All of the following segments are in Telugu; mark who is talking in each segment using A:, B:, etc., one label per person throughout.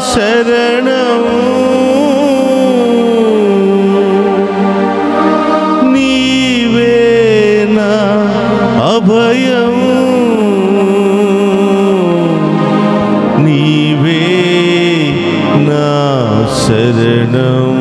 A: శరణము నీవే నా అభయము నీవే నా శరణం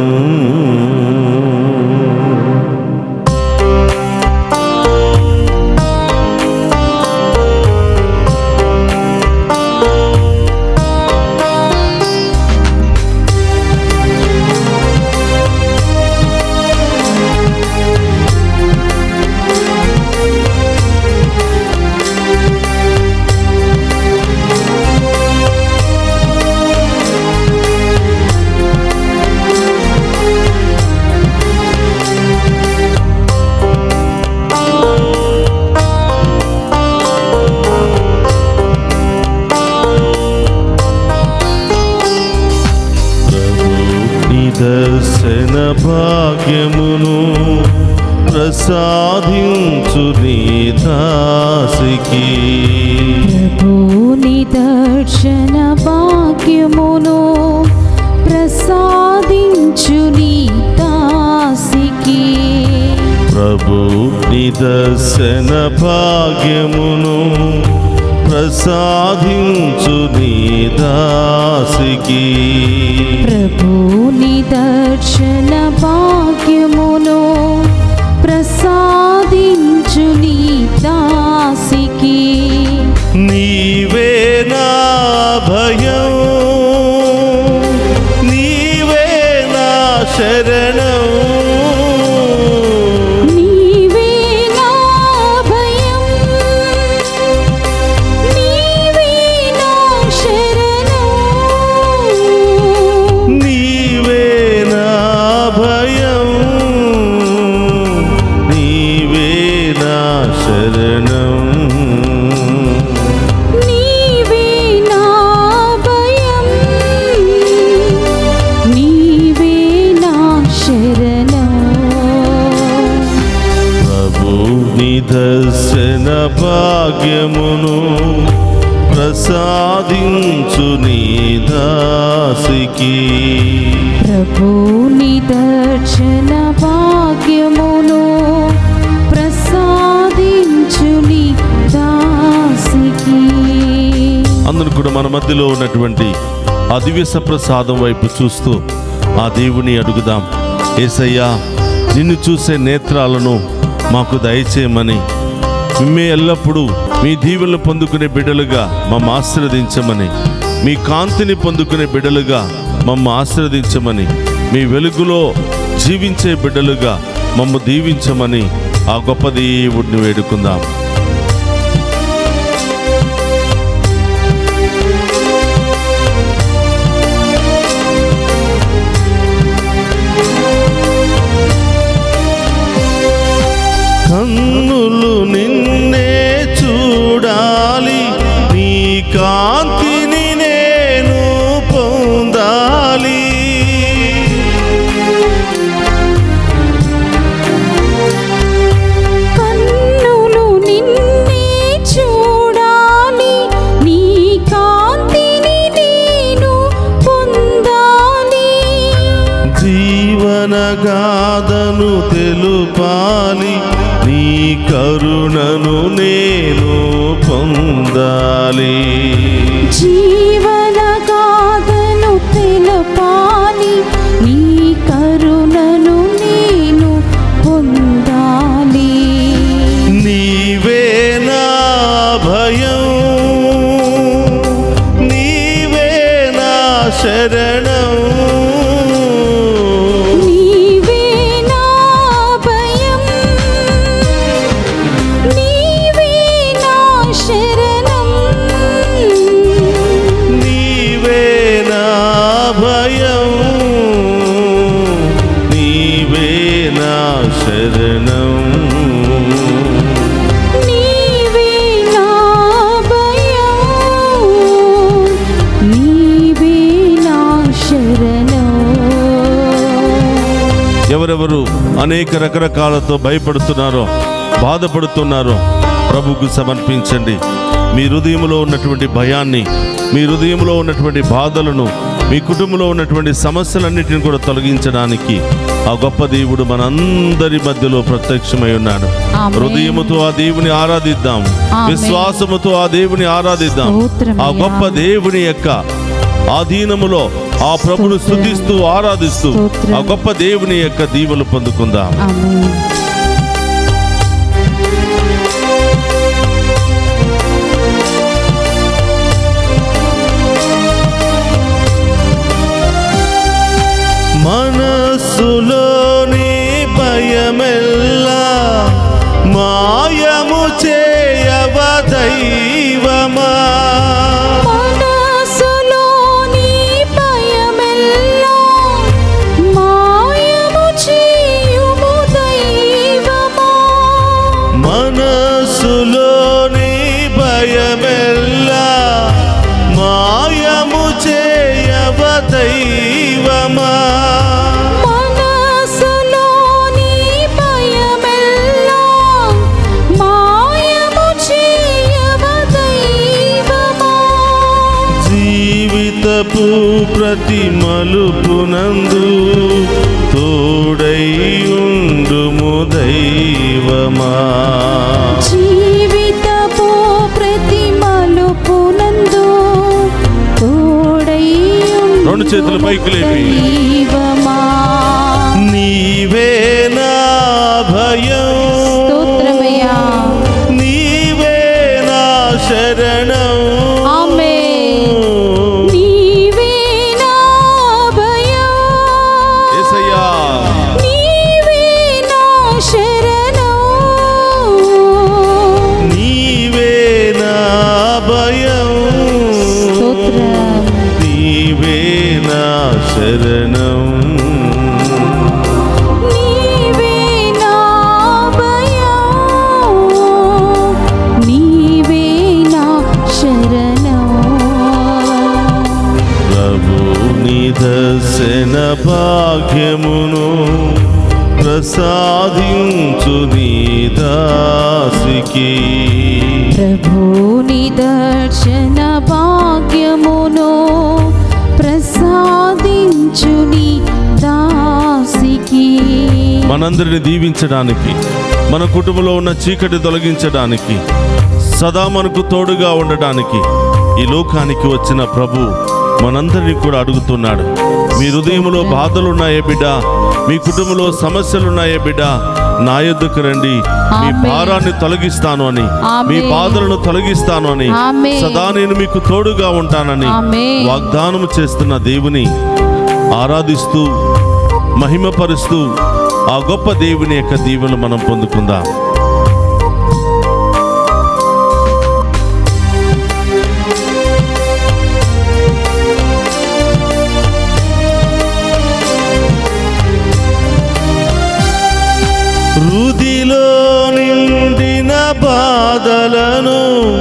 A: నిదర్శన భాగ్యమును ప్రసాదించు నీ దాసికి
B: ప్రభు నిదర్శన భాగ్యమును ప్రసాదించు నీ దాసికి
A: ప్రభు నిదర్శన భాగ్యమును ప్రసాదించు నీ దాసికి
B: ప్రభు నిదర్శన భాగ్యమును ప్రసాదించు నీ దాసికి
A: నీవే నా భయం నీవే నా శరణం
B: నీవే నా భయం నీవే నా శరణం
A: నీవే నా భయం నీవే నా శరణం
B: నీవే నా భయం నీవే నా శరణం
A: ప్రభు నిదర్శన భాగ్యమును ప్రసాదించు నీ దాసికి
B: ప్రభు నిదర్శన భాగ్యమును ప్రసాదించు నీ దాసికి
A: అందరూ కూడా మన మధ్యలో ఉన్నటువంటి ఆ దివ్య సప్రసాదం వైపు చూస్తూ ఆ దేవుని అడుగుదాం ఏసయ్యా నిన్ను చూసే నేత్రాలను మాకు దయచేయమని మిమ్మే ఎల్లప్పుడూ మీ దీవెనలు పొందుకునే బిడ్డలుగా మమ్మ ఆశీర్వదించమని మీ కాంతిని పొందుకునే బిడ్డలుగా మమ్మ ఆశీర్వదించమని మీ వెలుగులో జీవించే బిడ్డలుగా మమ్మ దీవించమని ఆ గొప్ప దేవుడిని వేడుకుందాం కన్నులు నిన్నే చూడాలి నీ కాంతిని నేను పొందాలి
B: కన్నులు నిన్నే చూడాలి నీ కాంతిని నేను పొందాలి
A: జీవనగాథను తెలుపాలి నీ కరుణను నేను పొందాలి
B: జీవన గాథను తెలపాలి నీ కరుణను నేను పొందాలి
A: నీవే నా భయం నీవే నా శరణం
B: నీవే నా భయం నీవే నా శరణం
A: నీవే నా భయం నీవే నా శరణం
B: నీవే నా భయం నీవే నా శరణం
A: ఎవరెవరు అనేక రకరకాలతో భయపడుతున్నారో బాధపడుతున్నారో ప్రభుకు సమర్పించండి మీ హృదయంలో ఉన్నటువంటి భయాన్ని మీ హృదయంలో ఉన్నటువంటి బాధలను మీ కుటుంబంలో ఉన్నటువంటి సమస్యలన్నిటిని కూడా తొలగించడానికి ఆ గొప్ప దేవుడు మనందరి మధ్యలో ప్రత్యక్షమై ఉన్నాడు
B: ఆమేన్.
A: హృదయముతో ఆ దేవుని ఆరాధిద్దాం
B: ఆమేన్.
A: విశ్వాసముతో ఆ దేవుని ఆరాధిద్దాం
B: స్తోత్రమయ్యా.
A: ఆ గొప్ప దేవుని యొక్క ఆధీనములో ఆ ప్రభును
B: స్తోత్రం.
A: స్థుతిస్తూ ఆరాధిస్తూ
B: స్తోత్రం.
A: ఆ గొప్ప దేవుని యొక్క దీవెలు పొందుకుందాం
B: ఆమేన్
A: మనస్సులోని భయమెల్లా మాయము చేయవ దైవమా
B: మనసులోని భయమెల్లా మాయము చేయుము దైవమా
A: మనస్సులోని భయమెల్లా మాయము చేయవ దైవమా
B: మనసులోని భయమెల్లా మాయము చేయవ దైవమా
A: జీవితపు ప్రతి మలుపునందు తోడై ఉండుము దైవమా
B: జీవితపు ప్రతి మలుపునందు తోడై
A: రెండు చేతులు పైకి లేపి.
B: దైవమా
A: నీవే నా భయం
B: స్తోత్రమయ్యా
A: నీవే నా శరణం
B: ఆమేన్ నీవే నా భయం
A: యేసయ్యా
B: నీవే నా శరణం
A: నీవే నా భయం
B: స్తోత్రం
A: నీవే నా శరణం
B: నీవే నా భయం నీవే నా శరణం
A: ప్రభు నిదర్శన భాగ్యమును ప్రసాదించు నీ దాసికి
B: ప్రభు నిదర్శన భాగ్యమును ప్రసాదించుని దాసికి
A: మనందరిని దీవించడానికి మన కుటుంబంలో ఉన్న చీకటి తొలగించడానికి సదా మనకు తోడుగా ఉండడానికి ఈ లోకానికి వచ్చిన ప్రభు మనందరినీ కూడా అడుగుతున్నాడు మీ హృదయంలో బాధలున్నాయే బిడ్డ మీ కుటుంబంలో సమస్యలున్నాయే బిడ్డ నా యొద్దకు రండి మీ
B: ఆమేన్.
A: భారాన్ని తొలగిస్తాను అని మీ
B: ఆమేన్.
A: బాధలను తొలగిస్తాను అని
B: ఆమేన్.
A: సదా నేను మీకు తోడుగా ఉంటానని
B: ఆమేన్.
A: వాగ్దానం చేస్తున్న దేవుని ఆరాధిస్తూ మహిమపరుస్తూ ఆ గొప్ప దేవుని యొక్క దీవెనలు మనం పొందుకుందాం రుదిలో నిండిన బాధలను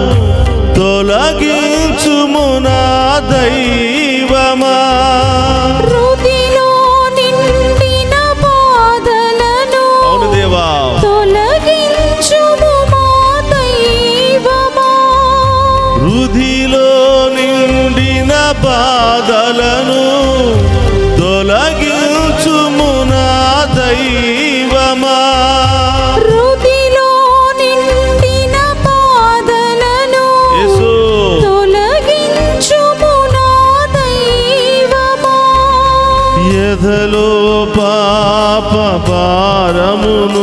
A: తొలగించుము నా దైవమా
B: హృదిలో నిండిన బాధలను
A: అవును దేవా
B: తొలగించుము మా దైవమా
A: రుధిలో నిండిన బాధలను తొలగించుము నా దైవమా
B: హృదిలో నిండిన బాధలను
A: యేసు
B: తొలగించుము నా దైవమా
A: ఎదలో పాప భారమును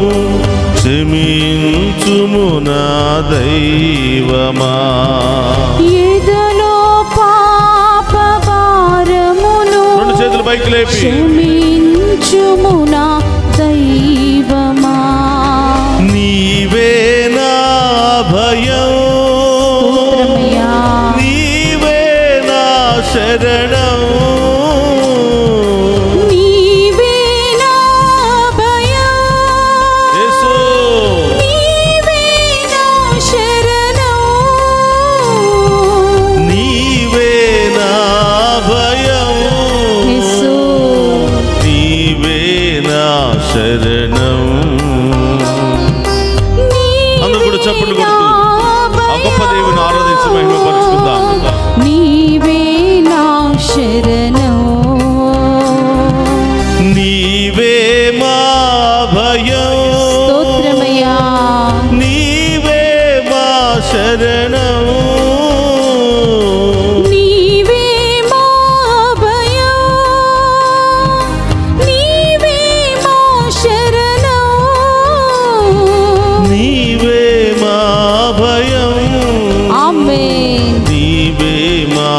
A: క్షమించుము నా దైవమా
B: ఎదలో పాప భారమును
A: రెండు చేతులు పైకి లేపి
B: క్షమించుము నా దైవమా
A: నీవే నా భయం
B: స్తోత్రమయ్యా.
A: నీవే నా శరణం
B: నీవే నా భయం
A: యేసు
B: నీవే నా శరణం
A: నీవే నా భయం
B: యేసు
A: నీవే నా శరణం అందరూ కూడా చప్పట్లు కొడుతూ ఆ గొప్ప దేవుని ఆరాధించి మహిమపరుచుకుందాం
B: నీ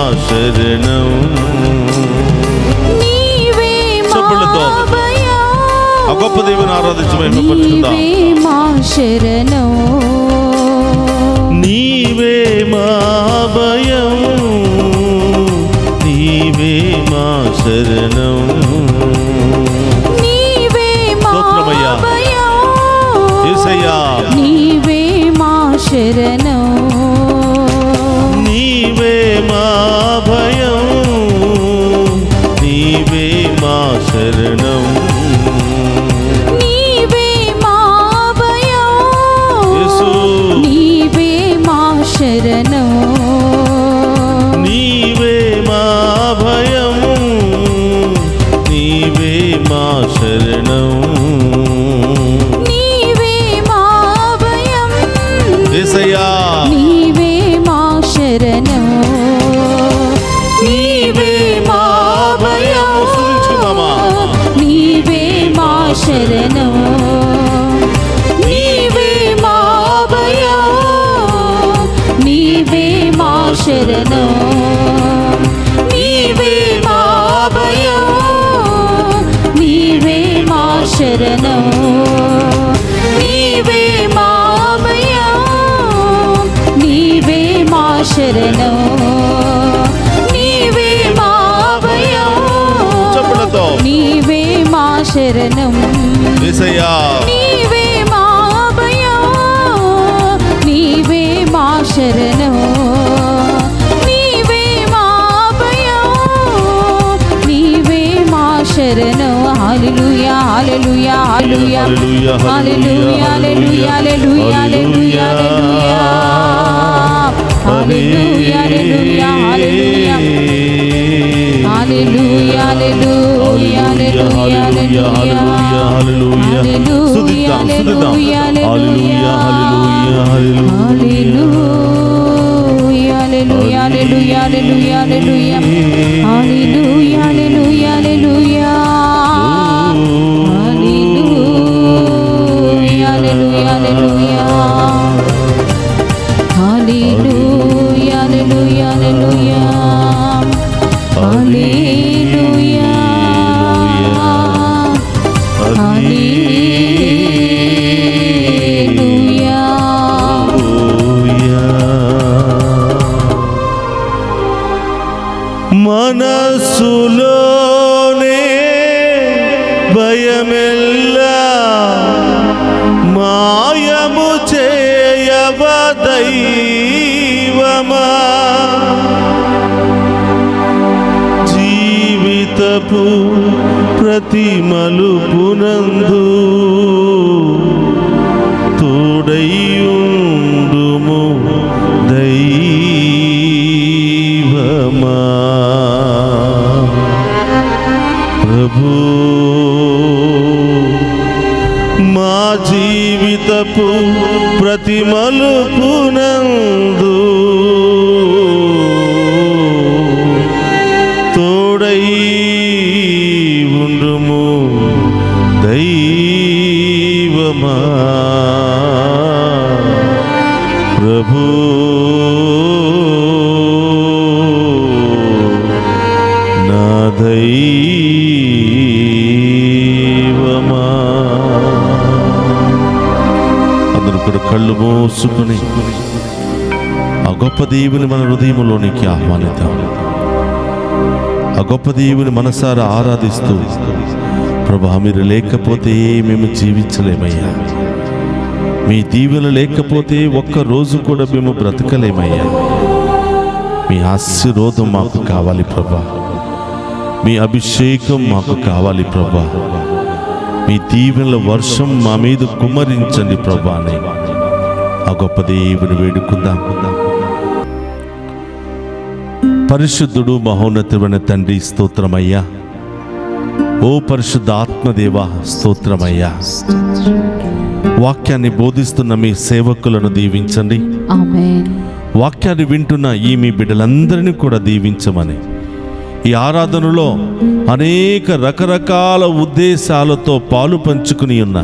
A: శరణం
B: నీవే మా
A: చప్పట్లతో.
B: అభయం.
A: ఆ గొప్ప దేవుని ఆరాధించి మహిమపరుచుకుందాం
B: నీవే మా శరణం
A: నీవే మా భయం నీవే మా శరణం
B: నీవే మా
A: స్తోత్రమయ్యా.
B: అభయం.
A: యేసయ్యా
B: నీవే మా శరణం
A: నీవే మా భయం నీవే మా శరణం
B: నీవే మా అభయం.
A: యేసు
B: నీవే మా శరణం
A: నీవే మా భయం నీవే మా శరణం
B: నీవే మా అభయం.
A: యేసయ్యా
B: నీవే మా శరణం నీవే మా అభయం.
A: స్తుతించుకుందామా?
B: నీవే మా శరణం నీవే మా అభయం. నీవే మా శరణం నీవే మా అభయం. నీవే మా శరణం నీవే మా అభయం. నీవే మా శరణం నీవే మా అభయం.
A: చప్పట్లతో
B: నీవే మా శరణం
A: యేసయ్యా
B: నీవే మా అభయం నీవే మా శరణం నీవే మా అభయం నీవే మా శరణం హల్లెలూయా హల్లెలూయా హల్లెలూయా హల్లెలూయా హల్లెలూయా హల్లెలూయా హల్లెలూయా హల్లెలూయా హల్లెలూయా హల్లెలూయా హల్లెలూయా హల్లెలూయా హల్లెలూయా హల్లెలూయా హల్లెలూయా
A: స్తుతిద్దాం, స్తుతిద్దాం. హల్లెలూయా, హల్లెలూయా, హల్లెలూయా.
B: హల్లెలూయా హల్లెలూయా హల్లెలూయా హల్లెలూయా హల్లెలూయా హల్లెలూయా హల్లెలూయా హల్లెలూయా హల్లెలూయా హల్లెలూయా హల్లెలూయా హల్లెలూయా హల్లెలూయా హల్లెలూయా హల్లెలూయా
A: మనసులోనే భయమెల్లా మాయము చేయవ దైవమా జీవితపు ప్రతి మలుపునందు తోడైయుండుము దైవమా ప్రభు మా జీవితపు ప్రతి మలుపునందు తోడై ఉండుము దైవమా ప్రభు నా దైవమా అందరూ కూడా కళ్ళు మూసుకుని ఆ గొప్ప దేవుని మన హృదయంలోనికి ఆహ్వానిద్దాం ఆ గొప్ప దేవుని మనసారా ఆరాధిస్తూ ప్రభా మీరు లేకపోతే మేము జీవించలేమయ్యా మీ దీవెన లేకపోతే ఒక్క రోజు కూడా మేము బ్రతకలేమయ్యా మీ ఆశీర్వాదం మాకు కావాలి ప్రభా మీ అభిషేకం మాకు కావాలి ప్రభా మీ దీవెనల వర్షం మా మీద కుమ్మరించండి ప్రభా అని ఆ గొప్ప దేవుని వేడుకుందాం పరిశుద్ధుడు మహోన్నతమైన తండ్రి స్తోత్రమయ్యా ఓ పరిశుద్ధ ఆత్మదేవ స్తోత్రమయ్యా వాక్యాన్ని బోధిస్తున్న మీ సేవకులను దీవించండి
B: ఆమేన్
A: వాక్యాన్ని వింటున్న ఈ మీ బిడ్డలందరినీ కూడా దీవించమని ఈ ఆరాధనలో అనేక రకరకాల ఉద్దేశాలతో పాలు పంచుకుని ఉన్న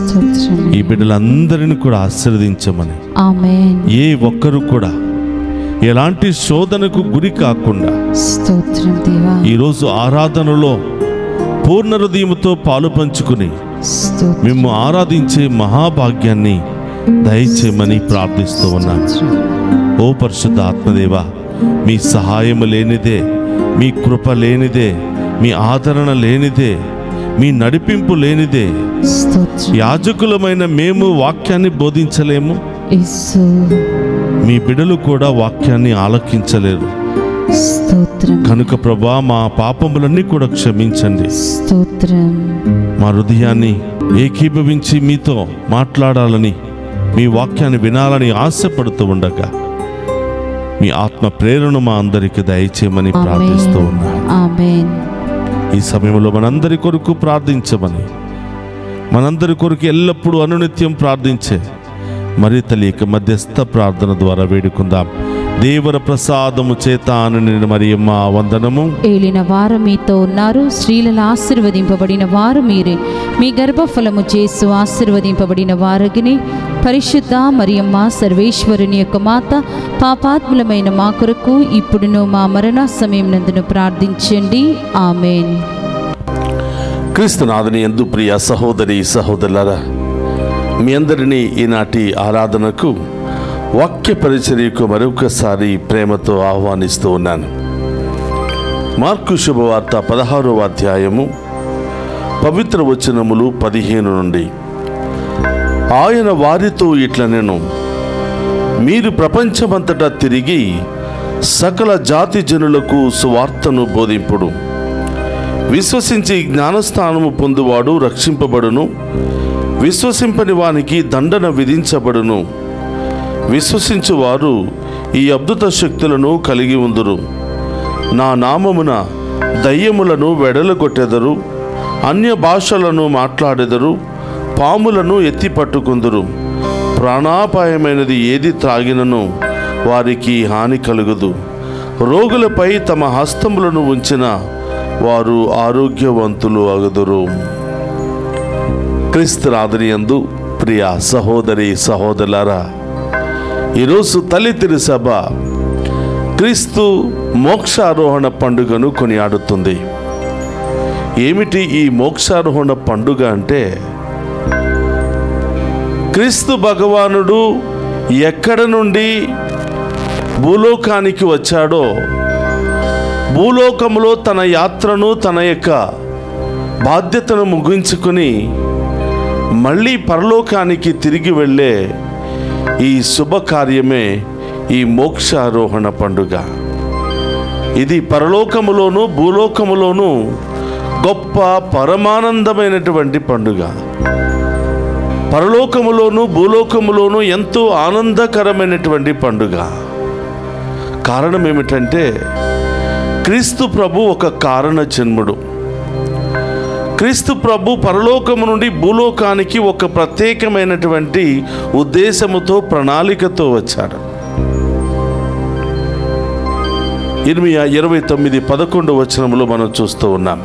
B: స్తోత్రం
A: ఈ బిడ్డలందరినీ కూడా ఆశీర్వదించమని
B: ఆమేన్
A: ఏ ఒక్కరు కూడా ఎలాంటి శోధనకు గురి కాకుండా
B: స్తోత్రం దేవా
A: ఈరోజు ఆరాధనలో పూర్ణ హృదయముతో పాలు పంచుకుని
B: స్తోత్రం
A: మేము ఆరాధించే మహాభాగ్యాన్ని దయచేయమని ప్రార్థిస్తూ ఉన్నాను ఓ పరిశుద్ధ ఆత్మదేవ మీ సహాయము లేనిదే మీ కృప లేనిదే మీ ఆదరణ లేనిదే మీ నడిపింపు లేనిదే
B: స్తోత్రం
A: యాజకులమైన మేము వాక్యాన్ని బోధించలేము
B: యేసు
A: మీ బిడలు కూడా వాక్యాన్ని ఆలకించలేరు
B: స్తోత్రం
A: కనుక ప్రభా మా పాపములన్నీ కూడా క్షమించండి
B: స్తోత్రం
A: మా హృదయాన్ని ఏకీభవించి మీతో మాట్లాడాలని మీ వాక్యాన్ని వినాలని ఆశపడుతూ ఉండగా మీ ఆత్మ ప్రేరణ మా అందరికి దయచేయమని ప్రార్థిస్తూ
B: ఆమేన్
A: ఉన్నాను
B: ఆమేన్
A: ఈ సమయంలో మనందరి కొరకు ప్రార్థించమని మనందరి కొరకు ఎల్లప్పుడూ అనునిత్యం ప్రార్థించే మరి తెలియక మధ్యస్థ ప్రార్థన ద్వారా వేడుకుందాం దేవర ప్రసాదము చేత అని మరియమ్మ వందనము
B: ఏలిన వారు మీతో ఉన్నారు స్త్రీలలో ఆశీర్వదింపబడిన వారు మీరే మీ గర్భఫలము చేసు ఆశీర్వదింపబడిన వారగిని పరిశుద్ధ మరియమ్మ సర్వేశ్వరుని యొక్క మాత పాపాత్ములమైన మా కొరకు ఇప్పుడును మా మరణ సమయం నందును ప్రార్థించండి ఆమెన్
A: క్రీస్తునాథుని ఎందు ప్రియ సహోదరి సహోదరులారా మీ అందరినీ ఈనాటి ఆరాధనకు వాక్య పరిచర్యకు మరొకసారి ప్రేమతో ఆహ్వానిస్తూ ఉన్నాను మార్కు శుభవార్త పదహారవ అధ్యాయము పవిత్ర వచనములు పదిహేను నుండి ఆయన వారితో ఇట్ల నేను మీరు ప్రపంచమంతటా తిరిగి సకల జాతి జనులకు సువార్తను బోధింపుడు విశ్వసించి జ్ఞానస్థానము పొందువాడు రక్షింపబడును విశ్వసింపని వానికి దండన విధించబడును విశ్వసించువారు ఈ అద్భుత శక్తులను కలిగి ఉందురు నా నామమున దయ్యములను వెడలగొట్టెదరు అన్య భాషలను మాట్లాడెదరు పాములను ఎత్తి పట్టుకుందురు ప్రాణాపాయమైనది ఏది త్రాగినను వారికి హాని కలుగదు రోగులపై తమ హస్తములను ఉంచిన వారు ఆరోగ్యవంతులు అగుదురు క్రీస్తునాథనియందు ప్రియ సహోదరి సహోదరులారా ఈరోజు తల్లి తిరుసభ క్రీస్తు మోక్షారోహణ పండుగను కొనియాడుతుంది ఏమిటి ఈ మోక్షారోహణ పండుగ అంటే క్రీస్తు భగవానుడు ఎక్కడ నుండి భూలోకానికి వచ్చాడో భూలోకములో తన యాత్రను తన యొక్క బాధ్యతను ముగించుకుని మళ్ళీ పరలోకానికి తిరిగి వెళ్ళే ఈ శుభకార్యమే ఈ మోక్షారోహణ పండుగ ఇది పరలోకములోను భూలోకములోను గొప్ప పరమానందమైనటువంటి పండుగ పరలోకములోను భూలోకములోను ఎంతో ఆనందకరమైనటువంటి పండుగ కారణం ఏమిటంటే క్రీస్తు ప్రభు ఒక కారణ జన్ముడు క్రీస్తు ప్రభు పరలోకము నుండి భూలోకానికి ఒక ప్రత్యేకమైనటువంటి ఉద్దేశముతో ప్రణాళికతో వచ్చాడు ఇరవై ఇరవై తొమ్మిది పదకొండు వచనములో మనం చూస్తూ ఉన్నాం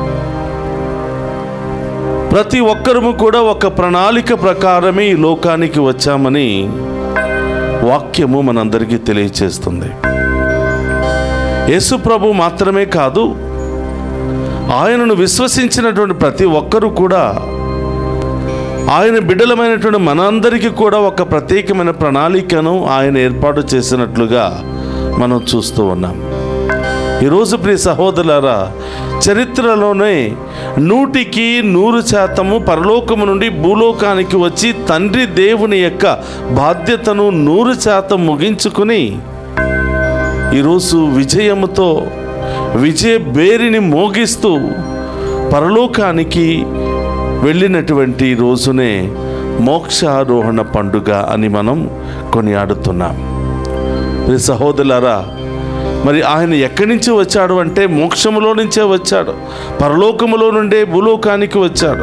A: ప్రతి ఒక్కరము కూడా ఒక ప్రణాళిక ప్రకారమే ఈ లోకానికి వచ్చామని వాక్యము మనందరికీ తెలియచేస్తుంది యేసు ప్రభు మాత్రమే కాదు ఆయనను విశ్వసించినటువంటి ప్రతి ఒక్కరూ కూడా ఆయన బిడ్డలమైనటువంటి మనందరికీ కూడా ఒక ప్రత్యేకమైన ప్రణాళికను ఆయన ఏర్పాటు చేసినట్లుగా మనం చూస్తూ ఉన్నాం ఈరోజు ప్రియ సహోదరులారా చరిత్రలోనే నూటికి నూరు శాతము పరలోకము నుండి భూలోకానికి వచ్చి తండ్రి దేవుని యొక్క బాధ్యతను నూరు శాతం ముగించుకుని ఈరోజు విజయముతో విజయ బేరిని మోగిస్తూ పరలోకానికి వెళ్ళినటువంటి రోజునే మోక్షారోహణ పండుగ అని మనం కొనియాడుతున్నాం ప్రియ సహోదరులారా మరి ఆయన ఎక్కడి నుంచి వచ్చాడు అంటే మోక్షములో నుంచే వచ్చాడు పరలోకములో నుండే భూలోకానికి వచ్చాడు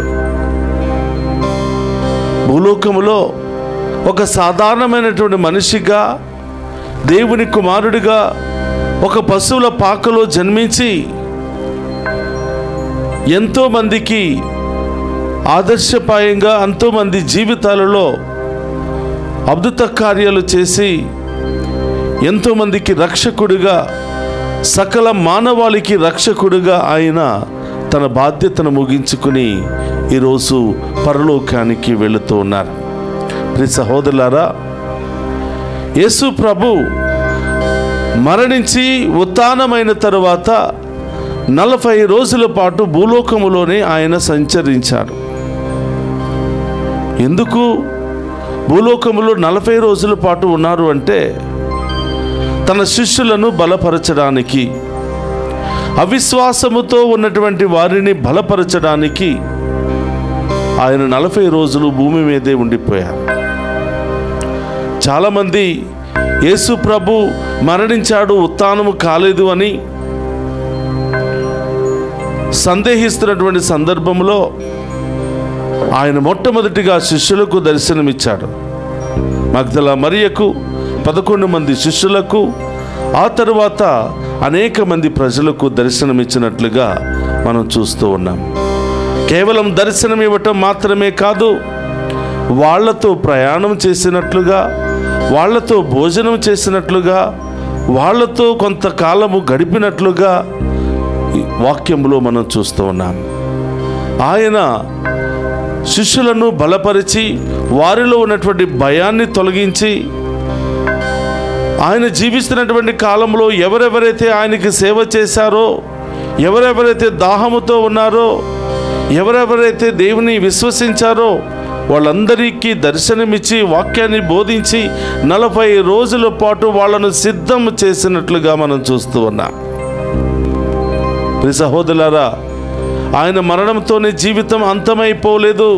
A: భూలోకములో ఒక సాధారణమైనటువంటి మనిషిగా దేవుని కుమారుడిగా ఒక పశువుల పాకలో జన్మించి ఎంతో మందికి ఆదర్శపాయంగా ఎంతోమంది జీవితాలలో అద్భుత కార్యాలు చేసి ఎంతోమందికి రక్షకుడిగా సకల మానవాళికి రక్షకుడిగా ఆయన తన బాధ్యతను ముగించుకుని ఈరోజు పరలోకానికి వెళుతూ ఉన్నారు ప్రియ సహోదరులారా యేసు ప్రభు మరణించి ఉత్థానమైన తరువాత నలభై రోజుల పాటు భూలోకములోనే ఆయన సంచరించాడు ఎందుకు భూలోకములో నలభై రోజుల పాటు ఉన్నారు అంటే తన శిష్యులను బలపరచడానికి అవిశ్వాసముతో ఉన్నటువంటి వారిని బలపరచడానికి ఆయన నలభై రోజులు భూమి మీదే ఉండిపోయారు చాలామంది యేసు ప్రభు మరణించాడు ఉత్థానము కాలేదు అని సందేహిస్తున్నటువంటి సందర్భంలో ఆయన మొట్టమొదటిగా శిష్యులకు దర్శనమిచ్చాడు మగ్దల మరియకు పదకొండు మంది శిష్యులకు ఆ తరువాత అనేక మంది ప్రజలకు దర్శనమిచ్చినట్లుగా మనం చూస్తూ ఉన్నాం కేవలం దర్శనం ఇవ్వటం మాత్రమే కాదు వాళ్ళతో ప్రయాణం చేసినట్లుగా వాళ్ళతో భోజనం చేసినట్లుగా వాళ్ళతో కొంతకాలము గడిపినట్లుగా ఈ వాక్యంలో మనం చూస్తూ ఉన్నాం ఆయన శిష్యులను బలపరిచి వారిలో ఉన్నటువంటి భయాన్ని తొలగించి ఆయన జీవిస్తున్నటువంటి కాలంలో ఎవరెవరైతే ఆయనకి సేవ చేశారో ఎవరెవరైతే దాహముతో ఉన్నారో ఎవరెవరైతే దేవుని విశ్వసించారో వాళ్ళందరికీ దర్శనమిచ్చి వాక్యాన్ని బోధించి నలభై రోజుల పాటు వాళ్ళను సిద్ధం చేసినట్లుగా మనం చూస్తూ ఉన్నాం ప్రియ సహోదరులారా ఆయన మరణంతోనే జీవితం అంతమైపోలేదు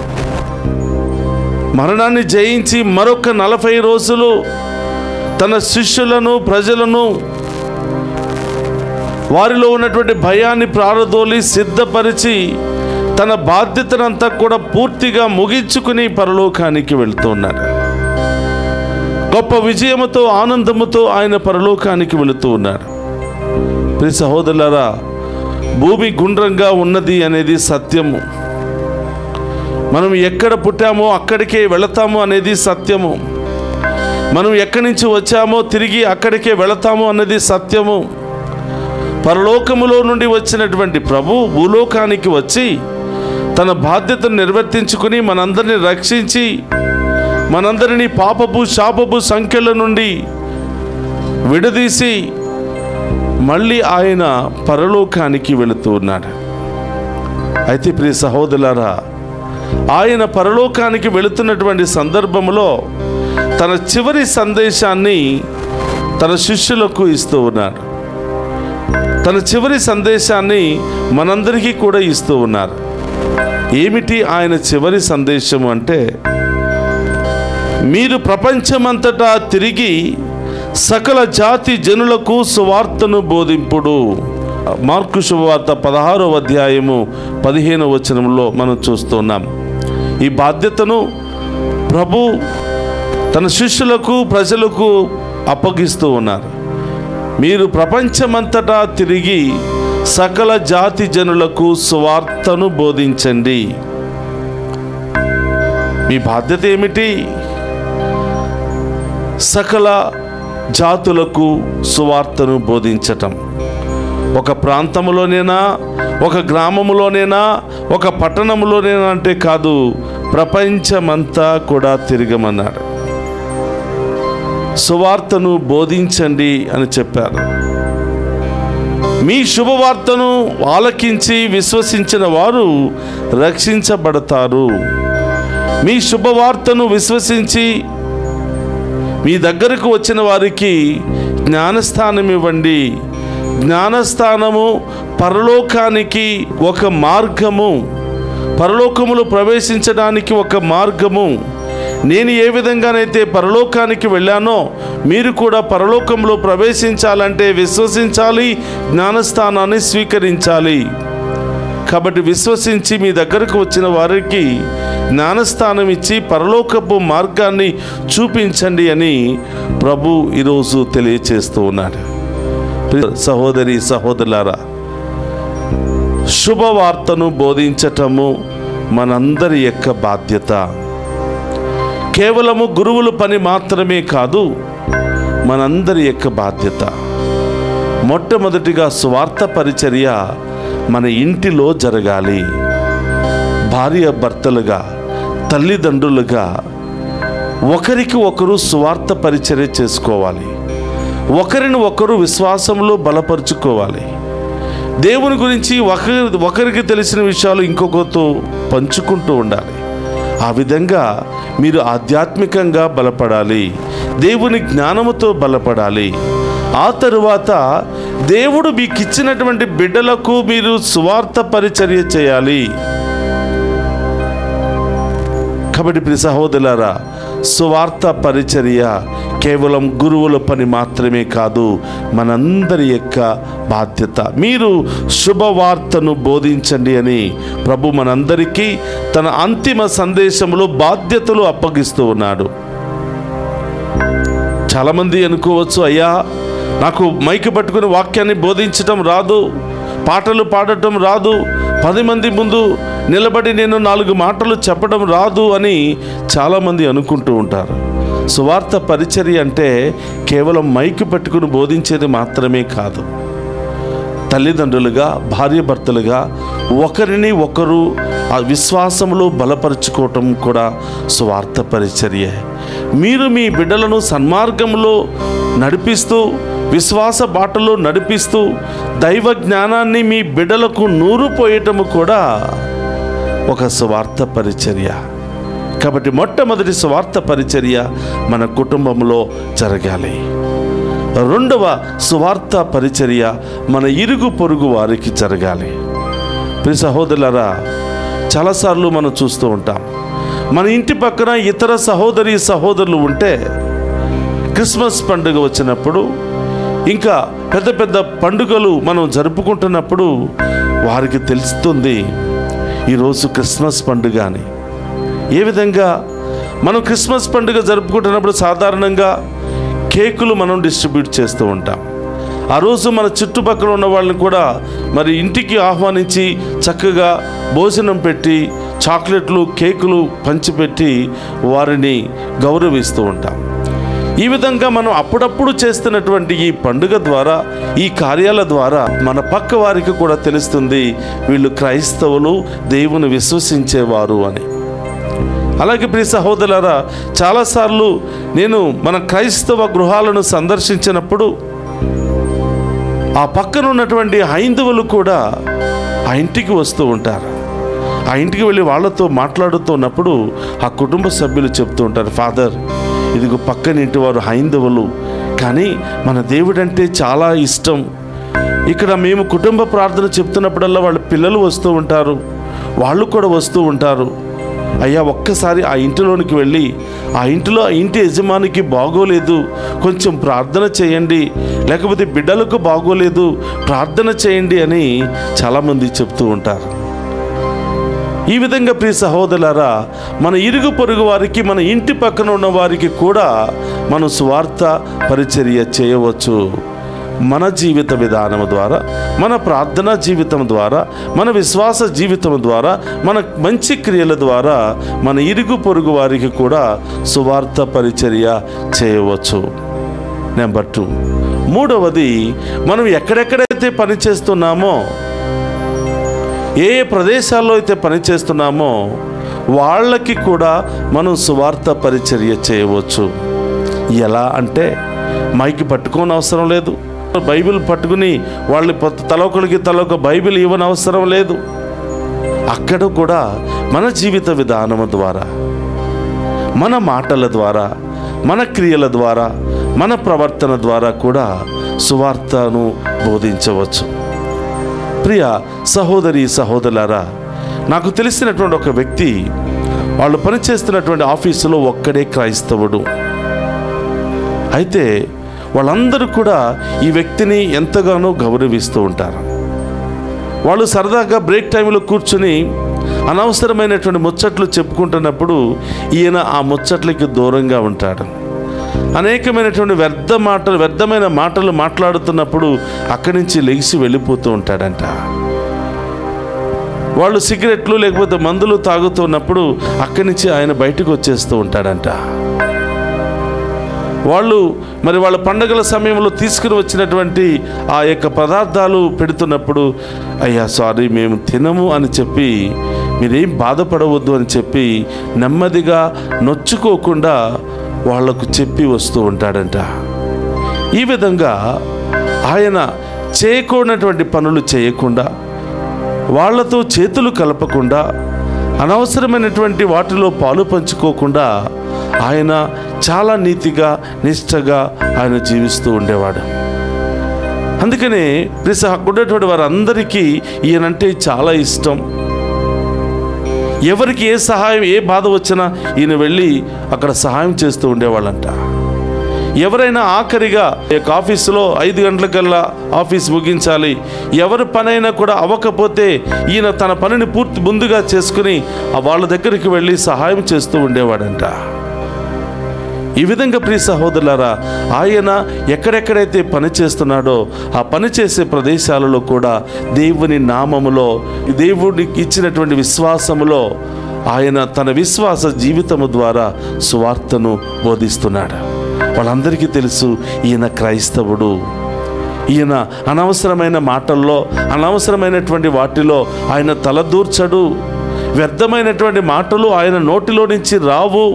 A: మరణాన్ని జయించి మరొక నలభై రోజులు తన శిష్యులను ప్రజలను వారిలో ఉన్నటువంటి భయాన్ని ప్రారదోలి సిద్ధపరిచి తన బాధ్యతనంతా కూడా పూర్తిగా ముగించుకుని పరలోకానికి వెళుతున్నాడు గొప్ప విజయముతో ఆనందముతో ఆయన పరలోకానికి వెళుతూ ఉన్నాడు ప్రియ సహోదరులారా భూమి గుండ్రంగా ఉన్నది అనేది సత్యము మనం ఎక్కడ పుట్టామో అక్కడికే వెళతాము అనేది సత్యము మనం ఎక్కడి నుంచి వచ్చామో తిరిగి అక్కడికే వెళతాము అన్నది సత్యము పరలోకములో నుండి వచ్చినటువంటి ప్రభు భూలోకానికి వచ్చి తన బాధ్యతను నిర్వర్తించుకుని మనందరిని రక్షించి మనందరినీ పాపపు శాపపు సంఖ్యల నుండి విడదీసి మళ్ళీ ఆయన పరలోకానికి వెళుతూ ఉన్నాడు అయితే ప్రియ సహోదరులారా ఆయన పరలోకానికి వెళుతున్నటువంటి సందర్భంలో తన చివరి సందేశాన్ని తన శిష్యులకు ఇస్తూ ఉన్నాడు తన చివరి సందేశాన్ని మనందరికీ కూడా ఇస్తూ ఉన్నారు ఏమిటి ఆయన చివరి సందేశం అంటే మీరు ప్రపంచమంతటా తిరిగి సకల జాతి జనులకు సువార్తను బోధింపుడు మార్కు శుభవార్త పదహారో అధ్యాయము పదిహేను వచనంలో మనం చూస్తున్నాం ఈ బాధ్యతను ప్రభు తన శిష్యులకు ప్రజలకు అప్పగిస్తూ ఉన్నారు మీరు ప్రపంచమంతటా తిరిగి సకల జాతి జనులకు సువార్తను బోధించండి మీ బాధ్యత ఏమిటి సకల జాతులకు సువార్తను బోధించటం ఒక ప్రాంతంలోనేనా ఒక గ్రామంలోనేనా ఒక పట్టణంలోనేనా అంటే కాదు ప్రపంచమంతా కూడా తిరగమన్నాడు సువార్తను బోధించండి అని చెప్పారు మీ శుభవార్తను ఆలకించి విశ్వసించిన వారు రక్షించబడతారు మీ శుభవార్తను విశ్వసించి మీ దగ్గరకు వచ్చిన వారికి జ్ఞానస్థానం ఇవ్వండి జ్ఞానస్థానము పరలోకానికి ఒక మార్గము పరలోకములు ప్రవేశించడానికి ఒక మార్గము నేను ఏ విధంగానైతే పరలోకానికి వెళ్ళానో మీరు కూడా పరలోకంలో ప్రవేశించాలంటే విశ్వసించాలి జ్ఞానస్థానాన్ని స్వీకరించాలి కాబట్టి విశ్వసించి మీ దగ్గరకు వచ్చిన వారికి జ్ఞానస్థానం ఇచ్చి పరలోకపు మార్గాన్ని చూపించండి అని ప్రభు ఈరోజు తెలియచేస్తూ ఉన్నాడు ప్రియ సహోదరి సహోదరులారా శుభవార్తను బోధించటము మనందరి యొక్క బాధ్యత కేవలము గురువుల పని మాత్రమే కాదు మనందరి యొక్క బాధ్యత మొట్టమొదటిగా స్వార్థ పరిచర్య మన ఇంటిలో జరగాలి భార్య భర్తలుగా తల్లిదండ్రులుగా ఒకరికి ఒకరు స్వార్థ పరిచర్య చేసుకోవాలి ఒకరిని ఒకరు విశ్వాసంలో బలపరుచుకోవాలి దేవుని గురించి ఒకరి ఒకరికి తెలిసిన విషయాలు ఇంకొకరితో పంచుకుంటూ ఉండాలి ఆ విధంగా మీరు ఆధ్యాత్మికంగా బలపడాలి దేవుని జ్ఞానముతో బలపడాలి ఆ తరువాత దేవుడు మీకు ఇచ్చినటువంటి బిడ్డలకు మీరు స్వార్థ పరిచర్య చేయాలి కాబట్టి ప్రియ సహోదరులారా సువార్త పరిచర్య కేవలం గురువుల పని మాత్రమే కాదు మనందరి యొక్క బాధ్యత మీరు శుభవార్తను బోధించండి అని ప్రభు మనందరికీ తన అంతిమ సందేశంలో బాధ్యతలు అప్పగిస్తూ ఉన్నాడు చాలామంది అనుకోవచ్చు అయ్యా నాకు మైకి పట్టుకుని వాక్యాన్ని బోధించటం రాదు పాటలు పాడటం రాదు పది మంది ముందు నిలబడి నేను నాలుగు మాటలు చెప్పడం రాదు అని చాలామంది అనుకుంటూ ఉంటారు సువార్త పరిచర్య అంటే కేవలం మైకి పట్టుకుని బోధించేది మాత్రమే కాదు తల్లిదండ్రులుగా భార్యభర్తలుగా ఒకరిని ఒకరు ఆ విశ్వాసంలో బలపరుచుకోవటం కూడా స్వార్థ పరిచర్య మీరు మీ బిడ్డలను సన్మార్గంలో నడిపిస్తూ విశ్వాస బాటలో నడిపిస్తూ దైవ జ్ఞానాన్ని మీ బిడ్డలకు నూరు పోయటము కూడా ఒక స్వార్థ పరిచర్య కాబట్టి మొట్టమొదటి స్వార్థ పరిచర్య మన కుటుంబంలో జరగాలి రెండవ సువార్త పరిచర్య మన ఇరుగు పొరుగు వారికి జరగాలి ప్రియ సహోదరులరా చాలాసార్లు మనం చూస్తూ ఉంటాం మన ఇంటి పక్కన ఇతర సహోదరి సహోదరులు ఉంటే క్రిస్మస్ పండుగ వచ్చినప్పుడు ఇంకా పెద్ద పెద్ద పండుగలు మనం జరుపుకుంటున్నప్పుడు వారికి తెలుస్తుంది ఈరోజు క్రిస్మస్ పండుగ అని ఏ విధంగా మనం క్రిస్మస్ పండుగ జరుపుకుంటున్నప్పుడు సాధారణంగా కేకులు మనం డిస్ట్రిబ్యూట్ చేస్తూ ఉంటాం ఆ రోజు మన చుట్టుపక్కల ఉన్న వాళ్ళని కూడా మరి ఇంటికి ఆహ్వానించి చక్కగా భోజనం పెట్టి చాక్లెట్లు కేకులు పంచిపెట్టి వారిని గౌరవిస్తూ ఉంటాం ఈ విధంగా మనం అప్పుడప్పుడు చేస్తున్నటువంటి ఈ పండుగ ద్వారా ఈ కార్యాల ద్వారా మన పక్క వారికి కూడా తెలుస్తుంది వీళ్ళు క్రైస్తవులు దేవుని విశ్వసించేవారు అని అలాగే ప్రియ సహోదరులారా చాలాసార్లు నేను మన క్రైస్తవ గృహాలను సందర్శించినప్పుడు ఆ పక్కన ఉన్నటువంటి హైందవులు కూడా ఆ ఇంటికి వస్తూ ఉంటారు ఆ ఇంటికి వెళ్ళి వాళ్ళతో మాట్లాడుతున్నప్పుడు ఆ కుటుంబ సభ్యులు చెప్తూ ఉంటారు ఫాదర్ ఇదిగో పక్కన ఇంటి వారు హైందవులు కానీ మన దేవుడంటే చాలా ఇష్టం ఇక్కడ మేము కుటుంబ ప్రార్థన చెప్తున్నప్పుడల్లా వాళ్ళ పిల్లలు వస్తూ ఉంటారు వాళ్ళు కూడా వస్తూ ఉంటారు అయ్యా ఒక్కసారి ఆ ఇంటిలోనికి వెళ్ళి ఆ ఇంటిలో ఆ ఇంటి యజమానికి బాగోలేదు కొంచెం ప్రార్థన చేయండి లేకపోతే బిడ్డలకు బాగోలేదు ప్రార్థన చేయండి అని చాలామంది చెప్తూ ఉంటారు ఈ విధంగా ప్రియ సహోదరులారా మన ఇరుగు పొరుగు వారికి మన ఇంటి పక్కన ఉన్న వారికి కూడా మనం స్వార్థ పరిచర్య చేయవచ్చు మన జీవిత విధానం ద్వారా మన ప్రార్థనా జీవితం ద్వారా మన విశ్వాస జీవితం ద్వారా మన మంచి క్రియల ద్వారా మన ఇరుగు పొరుగు వారికి కూడా సువార్త పరిచర్య చేయవచ్చు నెంబర్ టూ మూడవది మనం ఎక్కడెక్కడైతే పని చేస్తున్నామో ఏ ఏ ప్రదేశాల్లో అయితే పనిచేస్తున్నామో వాళ్ళకి కూడా మనం సువార్త పరిచర్య చేయవచ్చు ఎలా అంటే మైకి పట్టుకోని అవసరం లేదు బైబిల్ పట్టుకుని వాళ్ళ తలొకరికి తలొక బైబిల్ ఇవ్వని అవసరం లేదు అక్కడ కూడా మన జీవిత విధానం ద్వారా మన మాటల ద్వారా మన క్రియల ద్వారా మన ప్రవర్తన ద్వారా కూడా సువార్తను బోధించవచ్చు ప్రియ సహోదరి సహోదరులారా నాకు తెలిసినటువంటి ఒక వ్యక్తి వాళ్ళు పనిచేస్తున్నటువంటి ఆఫీసులో ఒక్కడే క్రైస్తవుడు అయితే వాళ్ళందరూ కూడా ఈ వ్యక్తిని ఎంతగానో గౌరవిస్తూ ఉంటారు వాళ్ళు సరదాగా బ్రేక్ టైంలో కూర్చుని అనవసరమైనటువంటి ముచ్చట్లు చెప్పుకుంటున్నప్పుడు ఈయన ఆ ముచ్చట్లకి దూరంగా ఉంటాడు అనేకమైనటువంటి వ్యర్థ మాటలు వ్యర్థమైన మాటలు మాట్లాడుతున్నప్పుడు అక్కడి నుంచి లెగిసి వెళ్ళిపోతూ ఉంటాడంట వాళ్ళు సిగరెట్లు లేకపోతే మందులు తాగుతున్నప్పుడు అక్కడి నుంచి ఆయన బయటకు వచ్చేస్తూ ఉంటాడంట వాళ్ళు మరి వాళ్ళ పండగల సమయంలో తీసుకుని వచ్చినటువంటి ఆ యొక్క పదార్థాలు పెడుతున్నప్పుడు అయ్యా సారీ మేము తినము అని చెప్పి మీరేం బాధపడవద్దు అని చెప్పి నెమ్మదిగా నొచ్చుకోకుండా వాళ్లకు చెప్పి వస్తూ ఉంటాడంట ఈ విధంగా ఆయన చేయకూడనటువంటి పనులు చేయకుండా వాళ్ళతో చేతులు కలపకుండా అనవసరమైనటువంటి వాటిలో పాలు పంచుకోకుండా ఆయన చాలా నీతిగా నిష్టగా ఆయన జీవిస్తూ ఉండేవాడు అందుకనే ప్రిస ఉన్నటువంటి వారందరికీ ఈయనంటే చాలా ఇష్టం ఎవరికి ఏ సహాయం ఏ బాధ వచ్చినా ఈయన వెళ్ళి అక్కడ సహాయం చేస్తూ ఉండేవాళ్ళంట ఎవరైనా ఆఖరిగా ఈ యొక్క ఆఫీసులో ఐదు గంటలకల్లా ఆఫీస్ ముగించాలి ఎవరి పనైనా కూడా అవ్వకపోతే ఈయన తన పనిని పూర్తి ముందుగా చేసుకుని ఆ వాళ్ళ దగ్గరికి వెళ్ళి సహాయం చేస్తూ ఉండేవాడంట ఈ విధంగా ప్రియ సహోదరులారా ఆయన ఎక్కడెక్కడైతే పని చేస్తున్నాడో ఆ పని చేసే ప్రదేశాలలో కూడా దేవుని నామములో దేవుడికి ఇచ్చినటువంటి విశ్వాసములో ఆయన తన విశ్వాస జీవితము ద్వారా సువార్తను బోధిస్తున్నాడు వాళ్ళందరికీ తెలుసు ఈయన క్రైస్తవుడు ఈయన అనవసరమైన మాటల్లో అనవసరమైనటువంటి వాటిలో ఆయన తలదూర్చడు వ్యర్థమైనటువంటి మాటలు ఆయన నోటిలో నుంచి రావు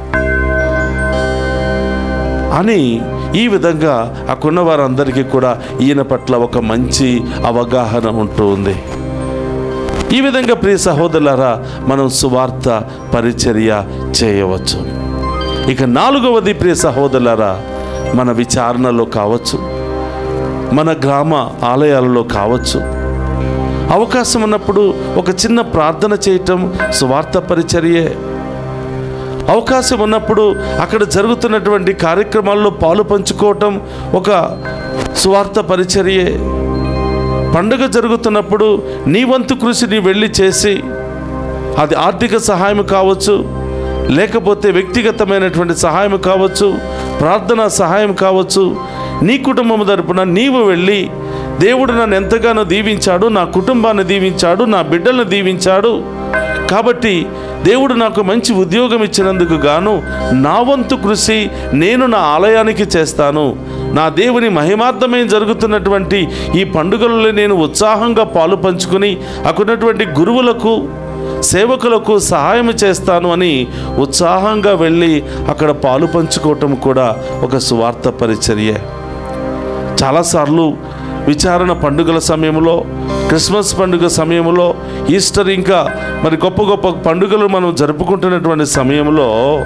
A: అని ఈ విధంగా అక్కడున్న వారందరికీ కూడా ఈయన పట్ల ఒక మంచి అవగాహన ఉంటూ ఉంది ఈ విధంగా ప్రియ సహోదరులారా మనం సువార్త పరిచర్య చేయవచ్చు ఇక నాలుగవది ప్రియ సహోదరులారా మన విచారణలో కావచ్చు మన గ్రామ ఆలయాలలో కావచ్చు అవకాశం ఉన్నప్పుడు ఒక చిన్న ప్రార్థన చేయటం సువార్త పరిచర్యే అవకాశం ఉన్నప్పుడు అక్కడ జరుగుతున్నటువంటి కార్యక్రమాల్లో పాలు పంచుకోవటం ఒక సువార్త పరిచర్యే పండుగ జరుగుతున్నప్పుడు నీ వంతు కృషి నీ వెళ్ళి చేసి అది ఆర్థిక సహాయం కావచ్చు లేకపోతే వ్యక్తిగతమైనటువంటి సహాయం కావచ్చు ప్రార్థన సహాయం కావచ్చు నీ కుటుంబం తరపున నీవు వెళ్ళి దేవుడు నన్ను ఎంతగానో దీవించాడు నా కుటుంబాన్ని దీవించాడు నా బిడ్డలను దీవించాడు కాబట్టి దేవుడు నాకు మంచి ఉద్యోగం ఇచ్చినందుకు గాను నా వంతు కృషి నేను నా ఆలయానికి చేస్తాను నా దేవుని మహిమార్థమే జరుగుతున్నటువంటి ఈ పండుగలలో నేను ఉత్సాహంగా పాలు పంచుకుని అక్కడున్నటువంటి గురువులకు సేవకులకు సహాయం చేస్తాను అని ఉత్సాహంగా వెళ్ళి అక్కడ పాలు పంచుకోవటం కూడా ఒక సువార్త పరిచర్య చాలాసార్లు విచారణ పండుగల సమయంలో క్రిస్మస్ పండుగ సమయంలో ఈస్టర్ ఇంకా మరి గొప్ప గొప్ప పండుగలు మనం జరుపుకుంటున్నటువంటి సమయంలో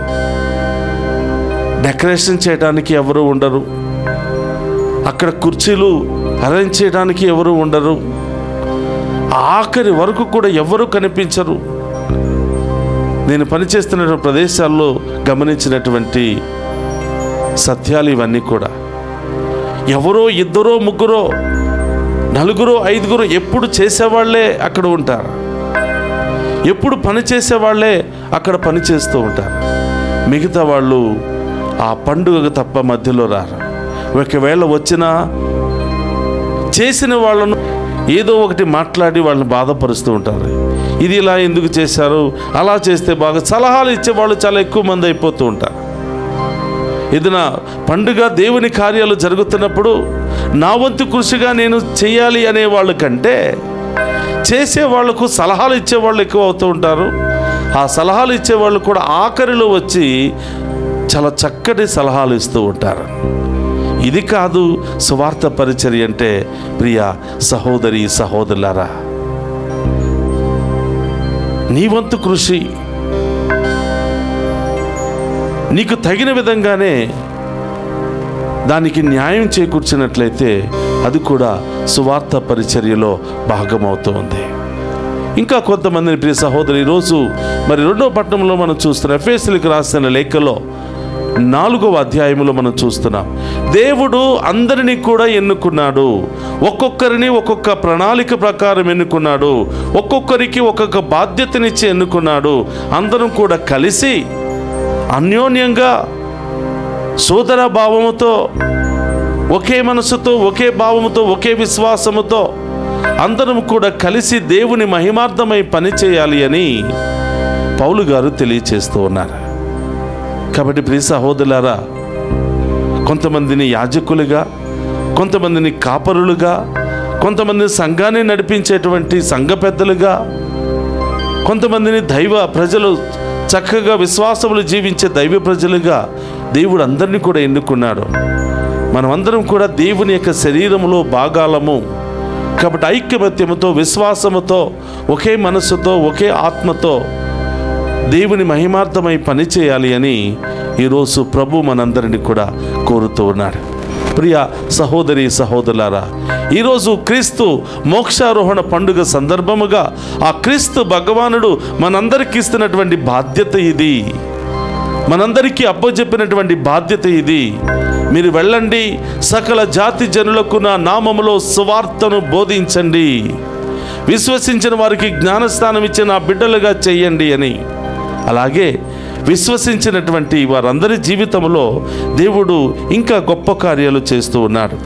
A: డెకరేషన్ చేయడానికి ఎవరు ఉండరు అక్కడ కుర్చీలు అరేంజ్ చేయడానికి ఎవరు ఉండరు ఆఖరి వరకు కూడా ఎవరు కనిపించరు నేను పనిచేస్తున్న ప్రదేశాల్లో గమనించినటువంటి సత్యాలు ఇవన్నీ కూడా ఎవరో ఇద్దరో ముగ్గురో నలుగురో ఐదుగురు ఎప్పుడు చేసేవాళ్లే అక్కడ ఉంటారు ఎప్పుడు పని చేసేవాళ్లే అక్కడ పని చేస్తూ ఉంటారు మిగతా వాళ్ళు ఆ పండుగకు తప్ప మధ్యలో రారు ఒకవేళ వచ్చినా చేసిన వాళ్ళను ఏదో ఒకటి మాట్లాడి వాళ్ళని బాధపరుస్తూ ఉంటారు ఇది ఇలా ఎందుకు చేశారు అలా చేస్తే బాగా సలహాలు ఇచ్చేవాళ్ళు చాలా ఎక్కువ మంది అయిపోతూ ఉంటారు ఏదైనా పండుగ దేవుని కార్యాలు జరుగుతున్నప్పుడు నా వంతు కృషిగా నేను చేయాలి అనే వాళ్ళ కంటే చేసే వాళ్లకు సలహాలు ఇచ్చేవాళ్ళు ఎక్కువ అవుతూ ఉంటారు ఆ సలహాలు ఇచ్చేవాళ్ళు కూడా ఆఖరిలో వచ్చి చాలా చక్కటి సలహాలు ఇస్తూ ఉంటారు ఇది కాదు సువార్త పరిచర్య అంటే ప్రియ సహోదరి సహోదరులారా నీ వంతు కృషి నీకు తగిన విధంగానే దానికి న్యాయం చేకూర్చినట్లయితే అది కూడా సువార్త పరిచర్యలో భాగమవుతుంది ఇంకా కొంతమందిని ప్రియ సహోదరు ఈరోజు మరి రెండో పట్టణంలో మనం చూస్తున్నాం ఎఫ్ఎస్లకు రాసిన లేఖలో నాలుగవ అధ్యాయంలో మనం చూస్తున్నాం దేవుడు అందరినీ కూడా ఎన్నుకున్నాడు ఒక్కొక్కరిని ఒక్కొక్క ప్రణాళిక ప్రకారం ఎన్నుకున్నాడు ఒక్కొక్కరికి ఒక్కొక్క బాధ్యతనిచ్చి ఎన్నుకున్నాడు అందరం కూడా కలిసి అన్యోన్యంగా సోదర భావముతో ఒకే మనసుతో ఒకే భావముతో ఒకే విశ్వాసముతో అందరం కూడా కలిసి దేవుని మహిమార్థమై పనిచేయాలి అని పౌలు గారు తెలియచేస్తూ ఉన్నారు కాబట్టి ప్రియ సహోదరులారా కొంతమందిని యాజకులుగా కొంతమందిని కాపరులుగా కొంతమంది సంఘాన్ని నడిపించేటువంటి సంఘ పెద్దలుగా కొంతమందిని దైవ ప్రజలు చక్కగా విశ్వాసములు జీవించే దైవ ప్రజలుగా దేవుడు అందరినీ కూడా ఎన్నుకున్నాడు మనమందరం కూడా దేవుని యొక్క శరీరములో భాగాలము కాబట్టి ఐక్యమత్యముతో విశ్వాసముతో ఒకే మనస్సుతో ఒకే ఆత్మతో దేవుని మహిమార్థమై పనిచేయాలి అని ఈరోజు ప్రభు మనందరినీ కూడా కోరుతూ ఉన్నాడు ప్రియ సహోదరి సహోదరులారా ఈరోజు క్రీస్తు మోక్షారోహణ పండుగ సందర్భముగా ఆ క్రీస్తు భగవానుడు మనందరికీ ఇస్తున్నటువంటి బాధ్యత ఇది మనందరికీ అప్పచెప్పినటువంటి బాధ్యత ఇది మీరు వెళ్ళండి సకల జాతి జనులకు నా నామములో సువార్తను బోధించండి విశ్వసించిన వారికి జ్ఞానస్థానం ఇచ్చి నా బిడ్డలుగా చెయ్యండి అని అలాగే విశ్వసించినటువంటి వారందరి జీవితంలో దేవుడు ఇంకా గొప్ప కార్యాలు చేస్తూ ఉన్నాడు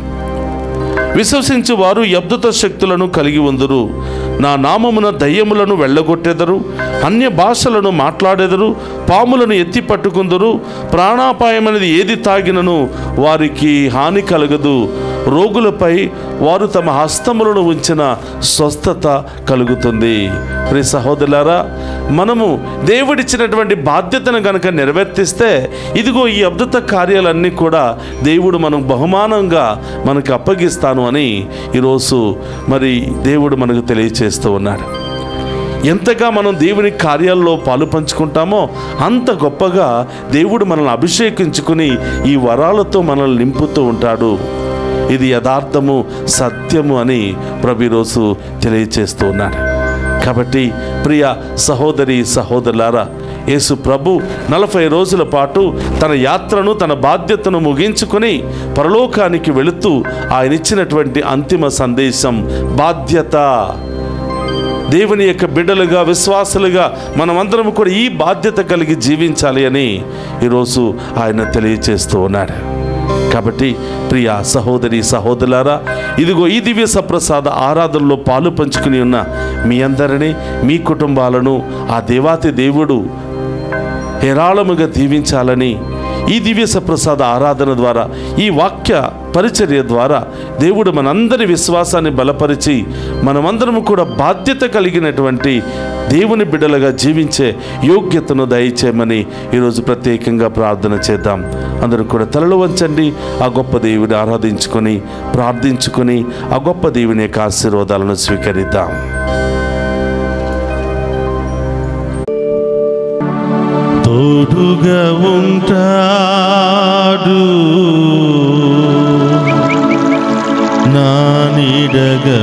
A: విశ్వసించు వారు అద్భుత శక్తులను కలిగి ఉందురు నా నామమున దయ్యములను వెళ్ళగొట్టెదరు అన్య భాషలను మాట్లాడెదరు పాములను ఎత్తి పట్టుకుందరు ప్రాణాపాయమనేది ఏది తాగినను వారికి హాని కలగదు రోగులపై వారు తమ హస్తములను ఉంచిన స్వస్థత కలుగుతుంది ప్రియ సహోదరులారా మనము దేవుడిచ్చినటువంటి బాధ్యతను గనక నెరవేర్తిస్తే ఇదిగో ఈ అద్భుత కార్యాలన్నీ కూడా దేవుడు మనం బహుమానంగా మనకు అప్పగిస్తాను అని ఈరోజు మరి దేవుడు మనకు తెలియచేస్తూ ఉన్నాడు ఎంతగా మనం దేవుని కార్యాల్లో పాలు పంచుకుంటామో అంత గొప్పగా దేవుడు మనల్ని అభిషేకించుకుని ఈ వరాలతో మనల్ని నింపుతూ ఉంటాడు ఇది యథార్థము సత్యము అని ప్రభు ఈరోజు తెలియచేస్తూ ఉన్నాడు కాబట్టి ప్రియ సహోదరి సహోదరులారా యేసు ప్రభు నలభై రోజుల పాటు తన యాత్రను తన బాధ్యతను ముగించుకొని పరలోకానికి వెళుతూ ఆయన ఇచ్చినటువంటి అంతిమ సందేశం బాధ్యత దేవుని యొక్క బిడ్డలుగా విశ్వాసులుగా మనమందరం కూడా ఈ బాధ్యత కలిగి జీవించాలి అని ఈరోజు ఆయన తెలియచేస్తూ ఉన్నాడు కాబట్టి ప్రియ సహోదరి సహోదరులారా ఇదిగో ఈ దివ్య సప్రసాద ఆరాధనలో పాలు పంచుకుని ఉన్న మీ అందరినీ మీ కుటుంబాలను ఆ దేవాతి దేవుడు హేరాళముగా దీవించాలని ఈ దివ్య సప్రసాద ఆరాధన ద్వారా ఈ వాక్య పరిచర్య ద్వారా దేవుడు మనందరి విశ్వాసాన్ని బలపరిచి మనమందరం కూడా బాధ్యత కలిగినటువంటి దేవుని బిడ్డలుగా జీవించే యోగ్యతను దయచేయమని ఈరోజు ప్రత్యేకంగా ప్రార్థన చేద్దాం అందరూ కూడా తలలు వంచండి ఆ గొప్ప దేవుని ఆరాధించుకొని ప్రార్థించుకొని ఆ గొప్ప దేవుని యొక్క ఆశీర్వాదాలను స్వీకరిద్దాం తోడుగా ఉంటాడు నా నీడగా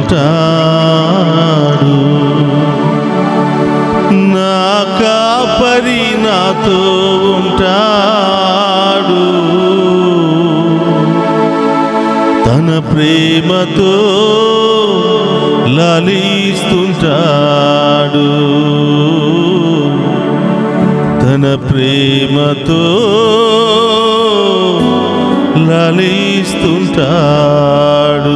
A: ఉంటాడు నా కాపరి నాతో ఉంటాడు తన ప్రేమతో లాలిస్తుంటాడు తన ప్రేమతో లాలిస్తుంటాడు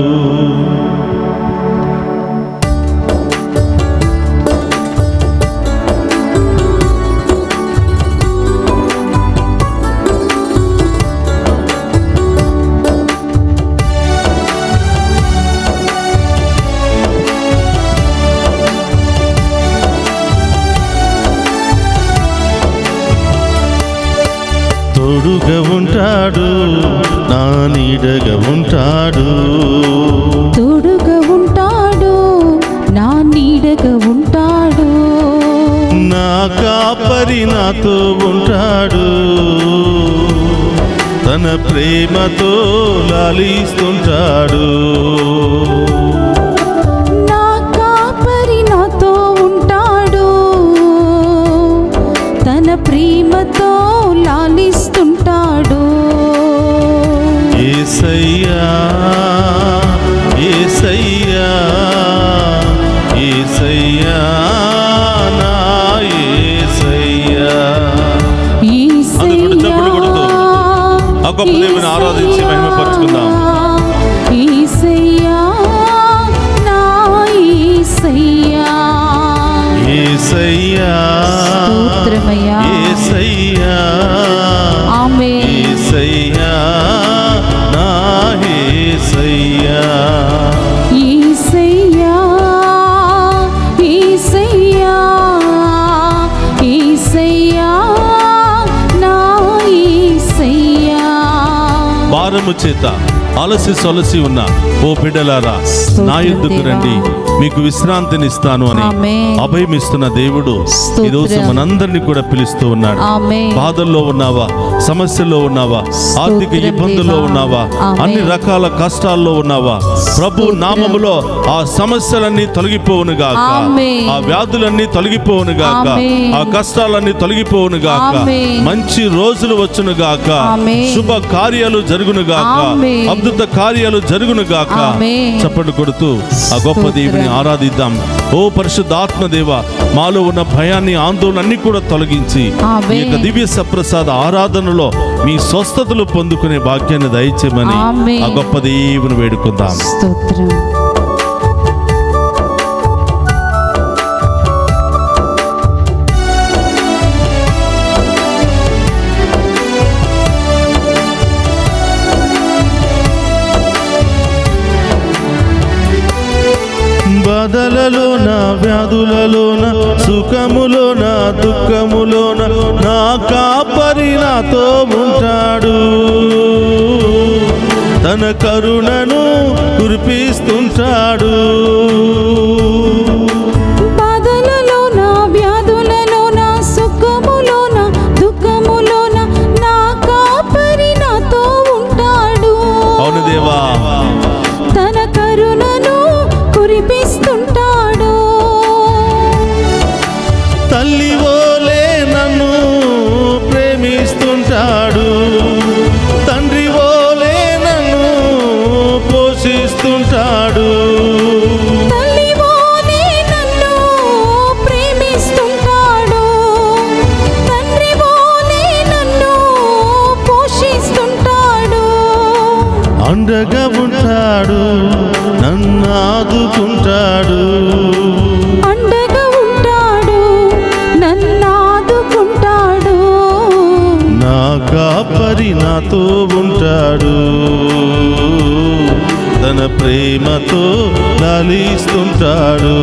A: తోడుగా ఉంటాడు నా నీడగా ఉంటాడు
B: తోడుగా ఉంటాడు నా నీడగా ఉంటాడు
A: నా కాపరి నాతో ఉంటాడు తన ప్రేమతో లాలిస్తుంటాడు
B: నా కాపరి నాతో ఉంటాడు తన ప్రేమతో లాలిస్తుంటాడు
A: ఏసయ్యా ఏసయ్యా ఏసయ్యా నా ఏసయ్యా అందుకు చప్పట్లు కొడుతూ ఆ గొప్ప దేవుని ఆరాధించి మహిమపరుచుకుందాం.
B: ఈసయ్యా నా ఈసయ్యా
A: ఏసయ్యా
B: స్తోత్రమయ్యా
A: ఏసయ్యా
B: ఆమె
A: ఏసయ్యా భారము చేత అలసి సొలసి ఉన్న ఓ బిడ్డలారా నా ఎద్దుకు రండి మీకు విశ్రాంతినిస్తాను అని
B: ఆమేన్.
A: అభయమిస్తున్న దేవుడు
B: స్తోత్రం.
A: ఈరోజు మనందరినీ కూడా పిలుస్తూ ఉన్నాడు
B: ఆమేన్.
A: బాధల్లో ఉన్నావా సమస్యల్లో ఉన్నావా ఆర్థిక
B: స్తోత్రం
A: ఇబ్బందుల్లో
B: దేవా.
A: ఉన్నావా
B: ఆమేన్.
A: అన్ని రకాల కష్టాల్లో ఉన్నావా ప్రభు
B: స్తోత్రం.
A: నామములో ఆ సమస్యలన్నీ తొలగిపోవును గాక
B: ఆమేన్.
A: ఆ వ్యాధులన్నీ తొలగిపోవును గాక
B: ఆమేన్.
A: ఆ కష్టాలన్నీ తొలగిపోవును గాక
B: ఆమేన్.
A: మంచి రోజులు వచ్చును గాక
B: ఆమేన్.
A: శుభ కార్యాలు జరుగును గాక
B: ఆమేన్.
A: అద్భుత కార్యాలు జరుగును గాక
B: ఆమేన్.
A: చప్పట్లు కొడుతూ ఆ గొప్ప
B: స్తోత్రం.
A: దేవుని ఆరాధిద్దాం ఓ పరిశుద్ధాత్మ దేవ మాలో ఉన్న భయాన్ని ఆందోళన అన్ని కూడా తొలగించి
B: ఆమేన్.
A: ఈ యొక్క దివ్య సప్రసాద ఆరాధనలో మీ స్వస్థతలు పొందుకునే భాగ్యాన్ని దయచేయమని
B: ఆమేన్.
A: ఆ గొప్ప దేవుని వేడుకుందాం
B: స్తోత్రం
A: బాధలలోన వ్యాధులలోన సుఖములోన దుఃఖములోన నా కాపరి నాతో ఉంటాడు తన కరుణను కురిపిస్తుంటాడు
B: బాధలలోన వ్యాధులలోన సుఖములోన దుఃఖములోన నా కాపరి నాతో ఉంటాడు
A: అవును దేవా
B: తన కరుణను కురిపిస్తుంటాడు
A: తల్లి ఓలే నన్ను ప్రేమిస్తుంటాడు తండ్రి ఓలే నన్ను పోషిస్తుంటాడు
B: తల్లివోనే నన్ను ప్రేమిస్తుంటాడు తండ్రివోనే నన్ను పోషిస్తుంటాడు
A: అండగా ఉంటాడు నన్ను ఆదుకుంటాడు
B: అండగా ఉంటాడు నన్ను ఆదుకుంటాడు
A: నా కాపరి నాతో ఉంటాడు తన ప్రేమతో లాలిస్తుంటాడు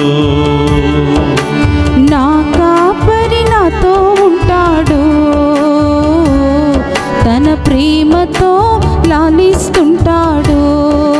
B: నా కాపరి నాతో ఉంటాడు తన ప్రేమతో లాలిస్తుంటాడు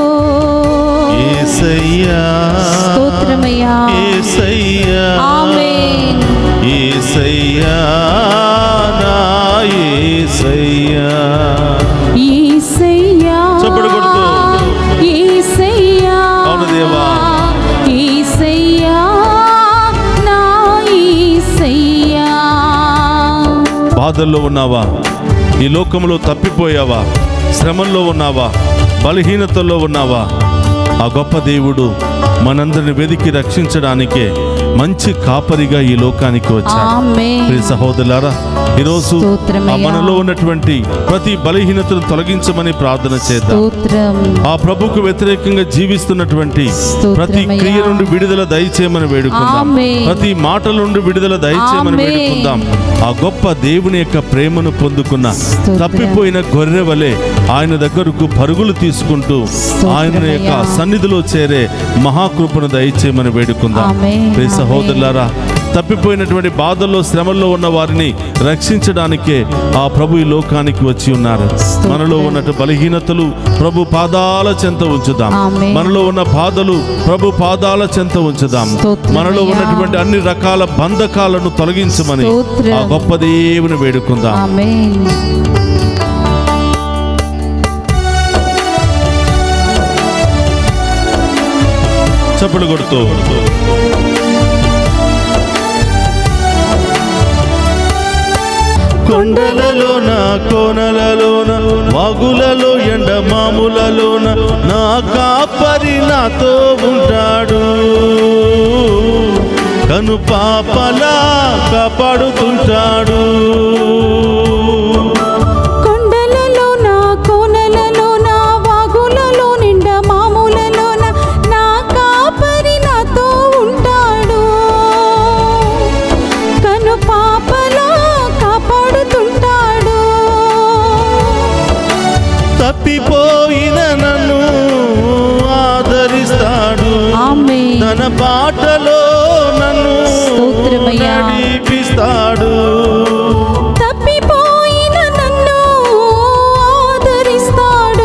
A: ఏసయ్యా
B: స్తోత్రమయ్యా
A: ఏసయ్యా
B: ఆమేన్
A: ఏసయ్యా నా ఏసయ్యా
B: యేసయ్యా
A: చప్పట్లు కొడుతూ.
B: యేసయ్యా
A: అవును దేవా.
B: యేసయ్యా నా యేసయ్యా
A: బాధల్లో ఉన్నావా ఈ లోకంలో తప్పిపోయావా శ్రమల్లో ఉన్నావా బలహీనతల్లో ఉన్నావా ఆ గొప్ప దేవుడు మనందరిని వెదికి రక్షించడానికే మంచి కాపరిగా ఈ లోకానికి వచ్చాడు
B: ఆమేన్
A: ప్రియ సహోదరులారా ఈరోజు ఆ
B: స్తోత్రమయ్యా.
A: మనలో ఉన్నటువంటి ప్రతి బలహీనతను తొలగించమని ప్రార్థన చేద్దాం
B: స్తోత్రం
A: ఆ ప్రభుకు వ్యతిరేకంగా జీవిస్తున్నటువంటి
B: స్తోత్రమయ్యా.
A: ప్రతి క్రియ నుండి విడుదల దయచేయమని వేడుకుందాం
B: ఆమేన్.
A: ప్రతి మాటల నుండి విడుదల దయచేయమని
B: ఆమేన్.
A: వేడుకుందాం ఆ గొప్ప దేవుని యొక్క ప్రేమను పొందుకున్న
B: స్తోత్రం.
A: తప్పిపోయిన గొర్రె వలె ఆయన దగ్గరకు పరుగులు తీసుకుంటూ ఆయన యొక్క
B: స్తోత్రమయ్యా.
A: సన్నిధిలో చేరే మహాకృపను దయచేయమని వేడుకుందాం
B: ఆమేన్.
A: ప్రియ
B: ఆమేన్.
A: సహోదరులారా తప్పిపోయినటువంటి బాధల్లో శ్రమల్లో ఉన్న వారిని రక్షించడానికే ఆ ప్రభు ఈ లోకానికి వచ్చి ఉన్నారు
B: స్తోత్రం.
A: మనలో ఉన్నట్టు బలహీనతలు ప్రభు పాదాల చెంత ఉంచుదాం
B: ఆమేన్.
A: మనలో ఉన్న బాధలు ప్రభు పాదాల చెంత ఉంచుదాం
B: స్తోత్రం
A: మనలో
B: అయ్యా.
A: ఉన్నటువంటి అన్ని రకాల బంధకాలను తొలగించమని
B: స్తోత్రం.
A: ఆ గొప్ప దేవుని వేడుకుందాం
B: ఆమేన్
A: చప్పలు కొడుతూ కొండలలోన కోనలలోన వాగులలో ఎండ మాములలోన నా కాపరి నాతో ఉంటాడు కను పాపలా కాపాడుతుంటాడు
B: కొండలలోన కోనలలోన వాగులలో నిండా మామూలలోన నా కాపరి నాతో ఉంటాడు కను పాపలా కాపాడుతుంటాడు
A: తప్పిపోయిన నన్ను ఆదరిస్తాడు
B: ఆమేన్
A: తన బాటలో నన్ను
B: స్తోత్రమయ్యా.
A: నడిపిస్తాడు
B: తప్పిపోయిన నన్ను ఆదరిస్తాడు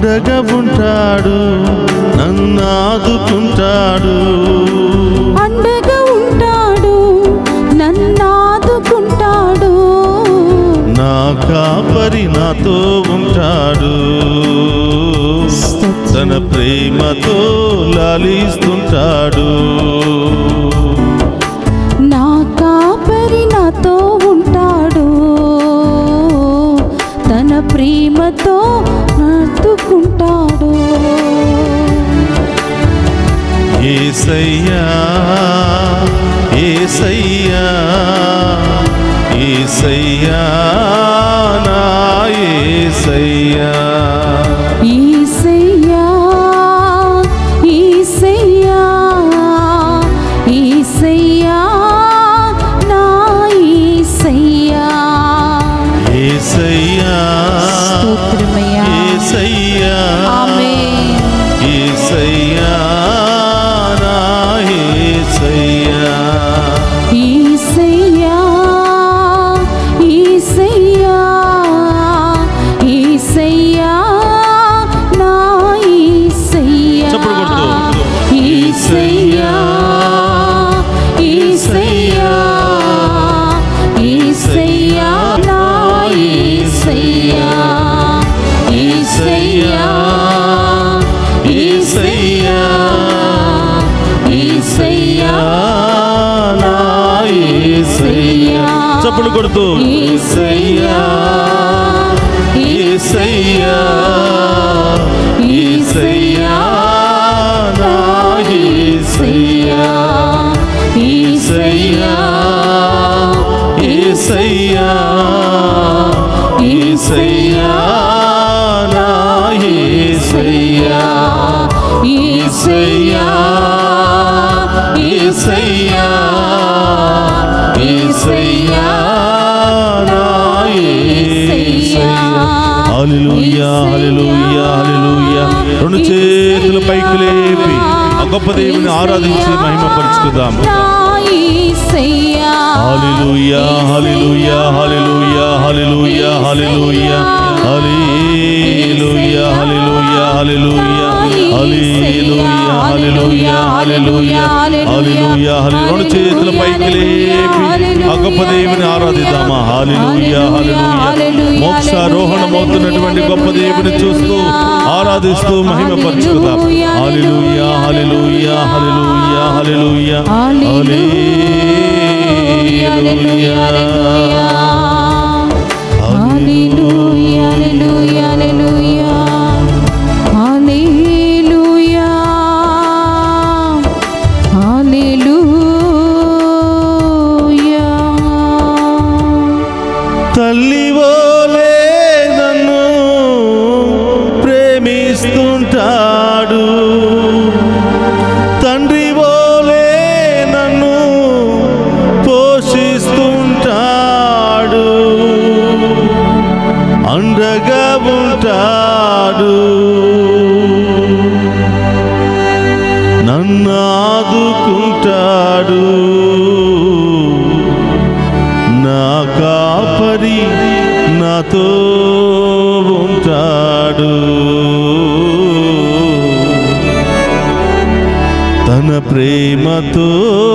A: అండగా ఉంటాడు నన్ను ఆదుకుంటాడు
B: అండగా ఉంటాడు నన్నాదుకుంటాడు
A: నా కాపరి నాతో ఉంటాడు తన ప్రేమతో లాలిస్తుంటాడు
B: నా కాపరి నాతో ఉంటాడు తన ప్రేమతో నాటుకుంటాడు
A: ఏసయ్యా ఏసయ్యా ఏసయ్యా నా ఏసయ్యా
B: ఈసయ్యా ఈసయ్యా ఈసయ్యా నా ఈసయ్యా
A: ఏసయ్యా
B: స్తోత్రమయ్యా
A: ఏసయ్యా
B: ఆమేన్
A: ఏసయ్యా నా ఏసయ్యా
B: ఈసయ్యా ఈసయ్యా ఈసయ్యా నా ఈసయ్యా
A: చప్పుడు కొడుతూ.
B: ఈసయ్యా ఈసయ్యా ఈసయ్యా నా ఈసయ్యా ఈసయ్యా ఈసయ్యా ఈసయ్యా
A: నా ఏసయ్యా చప్పుడు కొడుతూ
B: ఈసయ్యా
A: ఏసయ్యా ఏసయ్యా నా ఏసయ్యా ఏసయ్యా ఏసయ్యా ఏసయ్యా నా ఏసయ్యా ఏసయ్యా ఏసయ్యా ఏసయ్యా నా ఏసయ్యా హల్లెలూయా హల్లెలూయా హల్లెలూయా రెండు చేతుల పైకి లేపి ఆ గొప్ప దేవుని ఆరాధించి మహిమపరుచుకుందాం హల్లెలూయా హల్లెలూయా హల్లెలూయా హల్లెలూయా హల్లెలూయా హల్లెలూయా హల్లెలూయా హల్లెలూయా హల్లెలూయా హల్లెలూయా హల్లెలూయా హల్లెలూయా హల్లెలూయా రెండు చేతుల పైకి లేపి ఆ గొప్ప దేవుని ఆరాధిద్దామా హల్లెలూయా హల్లెలూయా మోక్షారోహణమవుతున్నటువంటి గొప్ప దేవుని చూస్తూ ఆరాధిస్తూ మహిమపరుచుకుందాం హల్లెలూయా హల్లెలూయా హల్లెలూయా హల్లెలూయా తల్లి ఓలే నన్ను ప్రేమిస్తుంటాడు తండ్రి ఓలే నన్ను పోషిస్తుంటాడు అండగా ఉంటాడు నన్ను ఆదుకుంటాడు నా కాపరి నాతో ఉంటాడు తన ప్రేమతో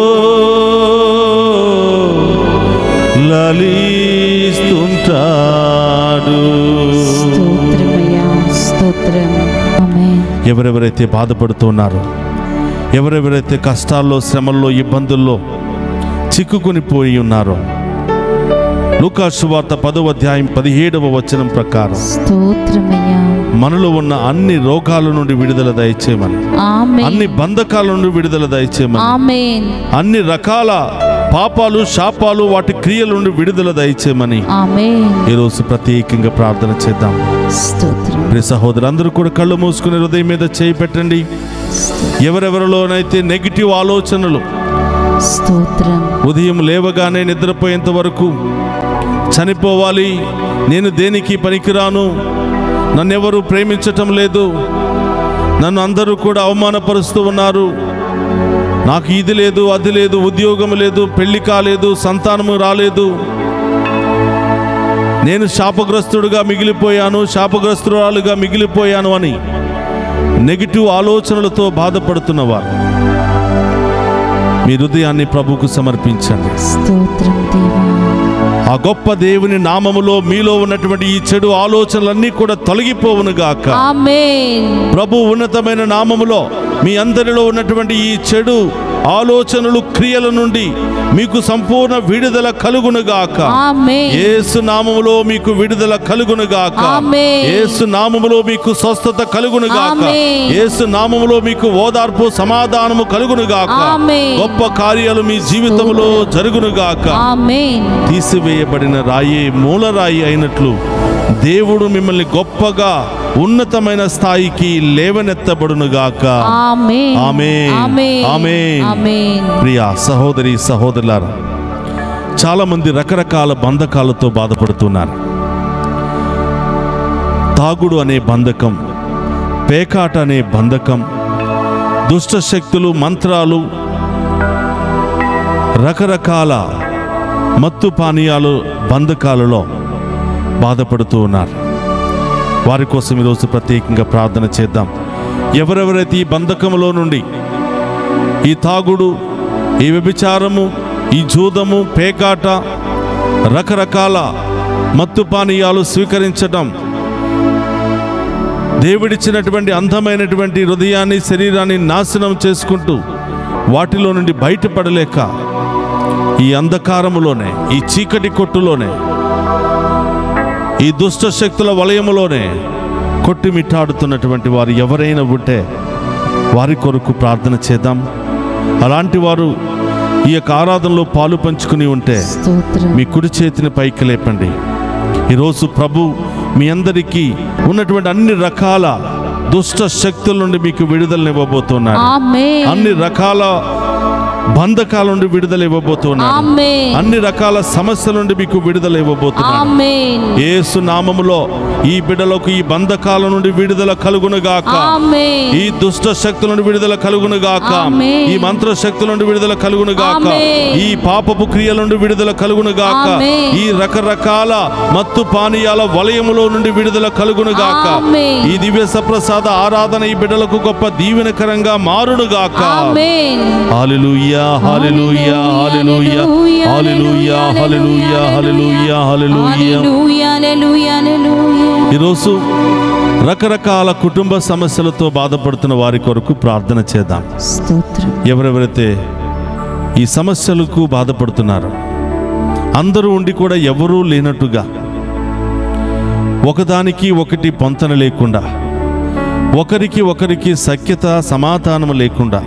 A: లలిస్తుంటాడు
B: స్తోత్రమయ్యా స్తోత్రం ఆమేన్
A: ఎవరెవరైతే బాధపడుతున్నారో ఎవరెవరైతే కష్టాల్లో శ్రమల్లో ఇబ్బందుల్లో చిక్కుకొని పోయి ఉన్నారో లూకాసు వార్త పదవ అధ్యాయం పదిహేడవ వచనం ప్రకారం
B: స్తోత్రమయ్యా
A: మనలో ఉన్న అన్ని రోగాల నుండి విడుదల దయచేయమని
B: ఆమేన్
A: అన్ని బంధకాల నుండి విడుదల దయచేయమని
B: ఆమేన్
A: అన్ని రకాల పాపాలు శాపాలు వాటి క్రియల నుండి విడుదల దయచేయమని
B: ఆమేన్
A: ఈరోజు ప్రత్యేకంగా ప్రార్థన చేద్దాం
B: స్తోత్రం
A: ప్రియ సహోదరులందరూ కూడా కళ్ళు మూసుకుని హృదయం మీద చేయి పెట్టండి ఎవరెవరిలోనైతే నెగిటివ్ ఆలోచనలు
B: స్తోత్రం
A: ఉదయం లేవగానే నిద్రపోయేంత వరకు చనిపోవాలి నేను దేనికి పనికిరాను నన్నెవరు ప్రేమించటం లేదు నన్ను అందరూ కూడా అవమానపరుస్తూ ఉన్నారు నాకు ఇది లేదు అది లేదు ఉద్యోగం లేదు పెళ్లి కాలేదు సంతానము రాలేదు నేను శాపగ్రస్తుడుగా మిగిలిపోయాను శాపగ్రస్తురాలుగా మిగిలిపోయాను అని నెగిటివ్ ఆలోచనలతో బాధపడుతున్నవారు మీ హృదయాన్ని ప్రభువుకు సమర్పించండి
B: స్తోత్రం దేవా
A: ఆ గొప్ప దేవుని నామములో మీలో ఉన్నటువంటి ఈ చెడు ఆలోచనలన్నీ కూడా తొలగిపోవునుగాక
B: ఆమేన్
A: ప్రభు ఉన్నతమైన నామములో మీ అందరిలో ఉన్నటువంటి ఈ చెడు ఆలోచనలు క్రియల నుండి మీకు సంపూర్ణ విడుదల కలుగునుగాక
B: ఆమేన్
A: యేసు నామములో మీకు విడుదల కలుగునుగాక
B: ఆమేన్.
A: యేసు నామములో మీకు స్వస్థత కలుగునుగాక
B: ఆమేన్.
A: యేసు నామములో మీకు ఓదార్పు సమాధానము కలుగునుగాక
B: ఆమేన్.
A: గొప్ప కార్యాలు మీ జీవితంలో జరుగునుగాక
B: ఆమేన్
A: తీసివేయబడిన రాయి మూలరాయి అయినట్లు దేవుడు మిమ్మల్ని గొప్పగా ఉన్నతమైన స్థాయికి లేవనెత్తబడునుగాక
B: ఆమేన్
A: ఆమేన్.
B: ఆమేన్
A: ఆమేన్.
B: ఆమేన్
A: ప్రియ సహోదరి సహోదరులారా చాలా మంది రకరకాల బంధకాలతో బాధపడుతున్నారు తాగుడు అనే బంధకం పేకాట అనే బంధకం దుష్ట శక్తులు మంత్రాలు రకరకాల మత్తు పానీయాలు బంధకాలలో బాధపడుతూ ఉన్నారు వారి కోసం ఈరోజు ప్రత్యేకంగా ప్రార్థన చేద్దాం ఎవరెవరైతే ఈ బంధకములో నుండి ఈ తాగుడు ఈ వ్యభిచారము ఈ జూదము పేకాట రకరకాల మత్తు పానీయాలు స్వీకరించడం దేవుడిచ్చినటువంటి అందమైనటువంటి హృదయాన్ని శరీరాన్ని నాశనం చేసుకుంటూ వాటిలో నుండి బయటపడలేక ఈ అంధకారములోనే ఈ చీకటి కొట్టులోనే ఈ దుష్ట శక్తుల వలయములోనే కొట్టిమిట్టాడుతున్నటువంటి వారు ఎవరైనా ఉంటే వారి కొరకు ప్రార్థన చేద్దాం అలాంటి వారు ఈ యొక్క ఆరాధనలో పాలు పంచుకుని ఉంటే
B: స్తోత్రం
A: మీ కుడి చేతిని పైకి లేపండి ఈరోజు ప్రభు మీ అందరికీ ఉన్నటువంటి అన్ని రకాల దుష్ట శక్తుల నుండి మీకు విడుదలనివ్వబోతున్నాడు
B: ఆమేన్
A: అన్ని రకాల బంధకాల నుండి విడుదల ఇవ్వబోతున్నాడు
B: ఆమేన్
A: అన్ని రకాల సమస్యల నుండి మీకు విడుదల ఇవ్వబోతున్నాడు
B: ఆమేన్
A: యేసు నామములో ఈ బిడ్డలకు ఈ బంధకాల నుండి విడుదల కలుగునుగాక
B: ఆమేన్
A: ఈ దుష్ట శక్తుల నుండి విడుదల కలుగునుగాక
B: ఆమేన్.
A: ఈ మంత్ర శక్తుల నుండి విడుదల కలుగునుగాక
B: ఆమేన్.
A: ఈ పాపపు క్రియల నుండి విడుదల కలుగునుగాక
B: ఆమేన్.
A: ఈ రకరకాల మత్తు పానీయాల వలయములో నుండి విడుదల కలుగునుగాక
B: ఆమేన్.
A: ఈ దివ్య సప్రసాద ఆరాధన ఈ బిడ్డలకు గొప్ప దీవెనకరంగా మారునుగాక
B: ఆమేన్
A: హల్లెలూయా హల్లెలూయా హల్లెలూయా హల్లెలూయా హల్లెలూయా హల్లెలూయా హల్లెలూయా
B: హల్లెలూయా హల్లెలూయా హల్లెలూయా
A: ఈరోజు రకరకాల కుటుంబ సమస్యలతో బాధపడుతున్న వారి కొరకు ప్రార్థన చేద్దాం
B: స్తోత్రం
A: ఎవరెవరైతే ఈ సమస్యలకు బాధపడుతున్నారో అందరూ ఉండి కూడా ఎవరూ లేనట్టుగా ఒకదానికి ఒకటి పొంతన లేకుండా ఒకరికి ఒకరికి సఖ్యత సమాధానం లేకుండా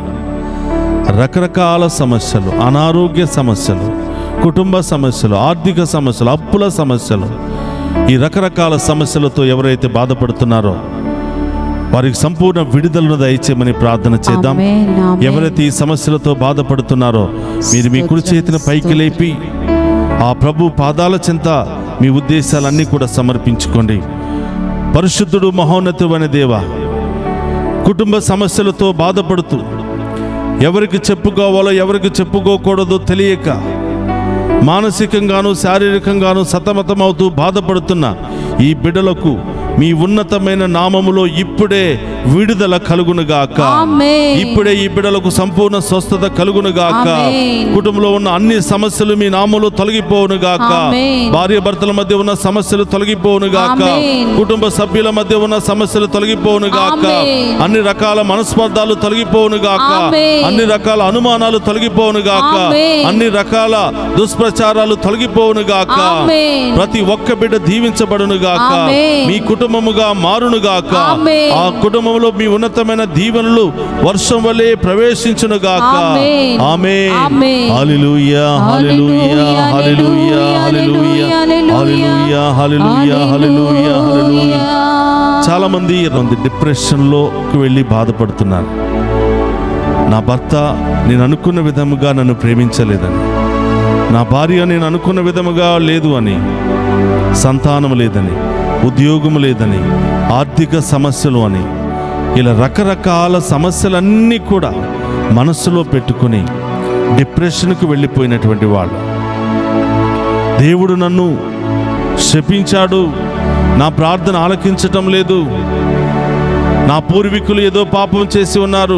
A: రకరకాల సమస్యలు అనారోగ్య సమస్యలు కుటుంబ సమస్యలు ఆర్థిక సమస్యలు అప్పుల సమస్యలు ఈ రకరకాల సమస్యలతో ఎవరైతే బాధపడుతున్నారో వారికి సంపూర్ణ విడుదలను దయచేయమని ప్రార్థన చేద్దాం
B: ఆమేన్, ఆమేన్.
A: ఎవరైతే ఈ సమస్యలతో బాధపడుతున్నారో మీరు మీ కుడి చేతిని పైకి లేపి ఆ ప్రభు పాదాల చెంత మీ ఉద్దేశాలన్నీ కూడా సమర్పించుకోండి పరిశుద్ధుడు మహోన్నతు అనే దేవ కుటుంబ సమస్యలతో బాధపడుతూ ఎవరికి చెప్పుకోవాలో ఎవరికి చెప్పుకోకూడదో తెలియక మానసికంగాను శారీరకంగాను సతమతమవుతూ బాధపడుతున్న ఈ బిడ్డలకు మీ ఉన్నతమైన నామములో ఇప్పుడే విడుదల కలుగునుగాక
B: ఆమేన్.
A: ఇప్పుడే ఈ బిడ్డలకు సంపూర్ణ స్వస్థత కలుగునుగాక
B: ఆమేన్.
A: కుటుంబంలో ఉన్న అన్ని సమస్యలు మీ నామములో తొలగిపోవునుగాక
B: ఆమేన్.
A: భార్య భర్తల మధ్య ఉన్న సమస్యలు తొలగిపోవునుగాక
B: ఆమేన్.
A: కుటుంబ సభ్యుల మధ్య ఉన్న సమస్యలు తొలగిపోవునుగాక
B: ఆమేన్.
A: అన్ని రకాల మనస్పర్ధాలు తొలగిపోవునుగాక
B: ఆమేన్.
A: అన్ని రకాల అనుమానాలు తొలగిపోవునుగాక
B: ఆమేన్.
A: అన్ని రకాల దుష్ప్రచారాలు తొలగిపోవునుగాక
B: ఆమేన్.
A: ప్రతి ఒక్క బిడ్డ దీవించబడునుగాక
B: ఆమేన్.
A: మీ కుటుంబముగా మారునుగాక
B: ఆమేన్.
A: ఆ కుటుంబంలో మీ ఉన్నతమైన దీవెనలు వర్షం వలె ప్రవేశించునుగాక
B: ఆమేన్.
A: ఆమె
B: ఆమేన్.
A: హల్లెలూయా హల్లెలూయా హల్లెలూయా హల్లెలూయా హల్లెలూయా హల్లెలూయా హల్లెలూయా హల్లెలూయా చాలా మంది మంది డిప్రెషన్లోకి వెళ్ళి బాధపడుతున్నారు నా భర్త నేను అనుకున్న విధముగా నన్ను ప్రేమించలేదని నా భార్య నేను అనుకున్న విధముగా లేదు అని సంతానం లేదని ఉద్యోగం లేదని ఆర్థిక సమస్యలు అని ఇలా రకరకాల సమస్యలన్నీ కూడా మనస్సులో పెట్టుకుని డిప్రెషన్కు వెళ్ళిపోయినటువంటి వాళ్ళు దేవుడు నన్ను శపించాడు నా ప్రార్థన ఆలకించటం లేదు నా పూర్వీకులు ఏదో పాపం చేసి ఉన్నారు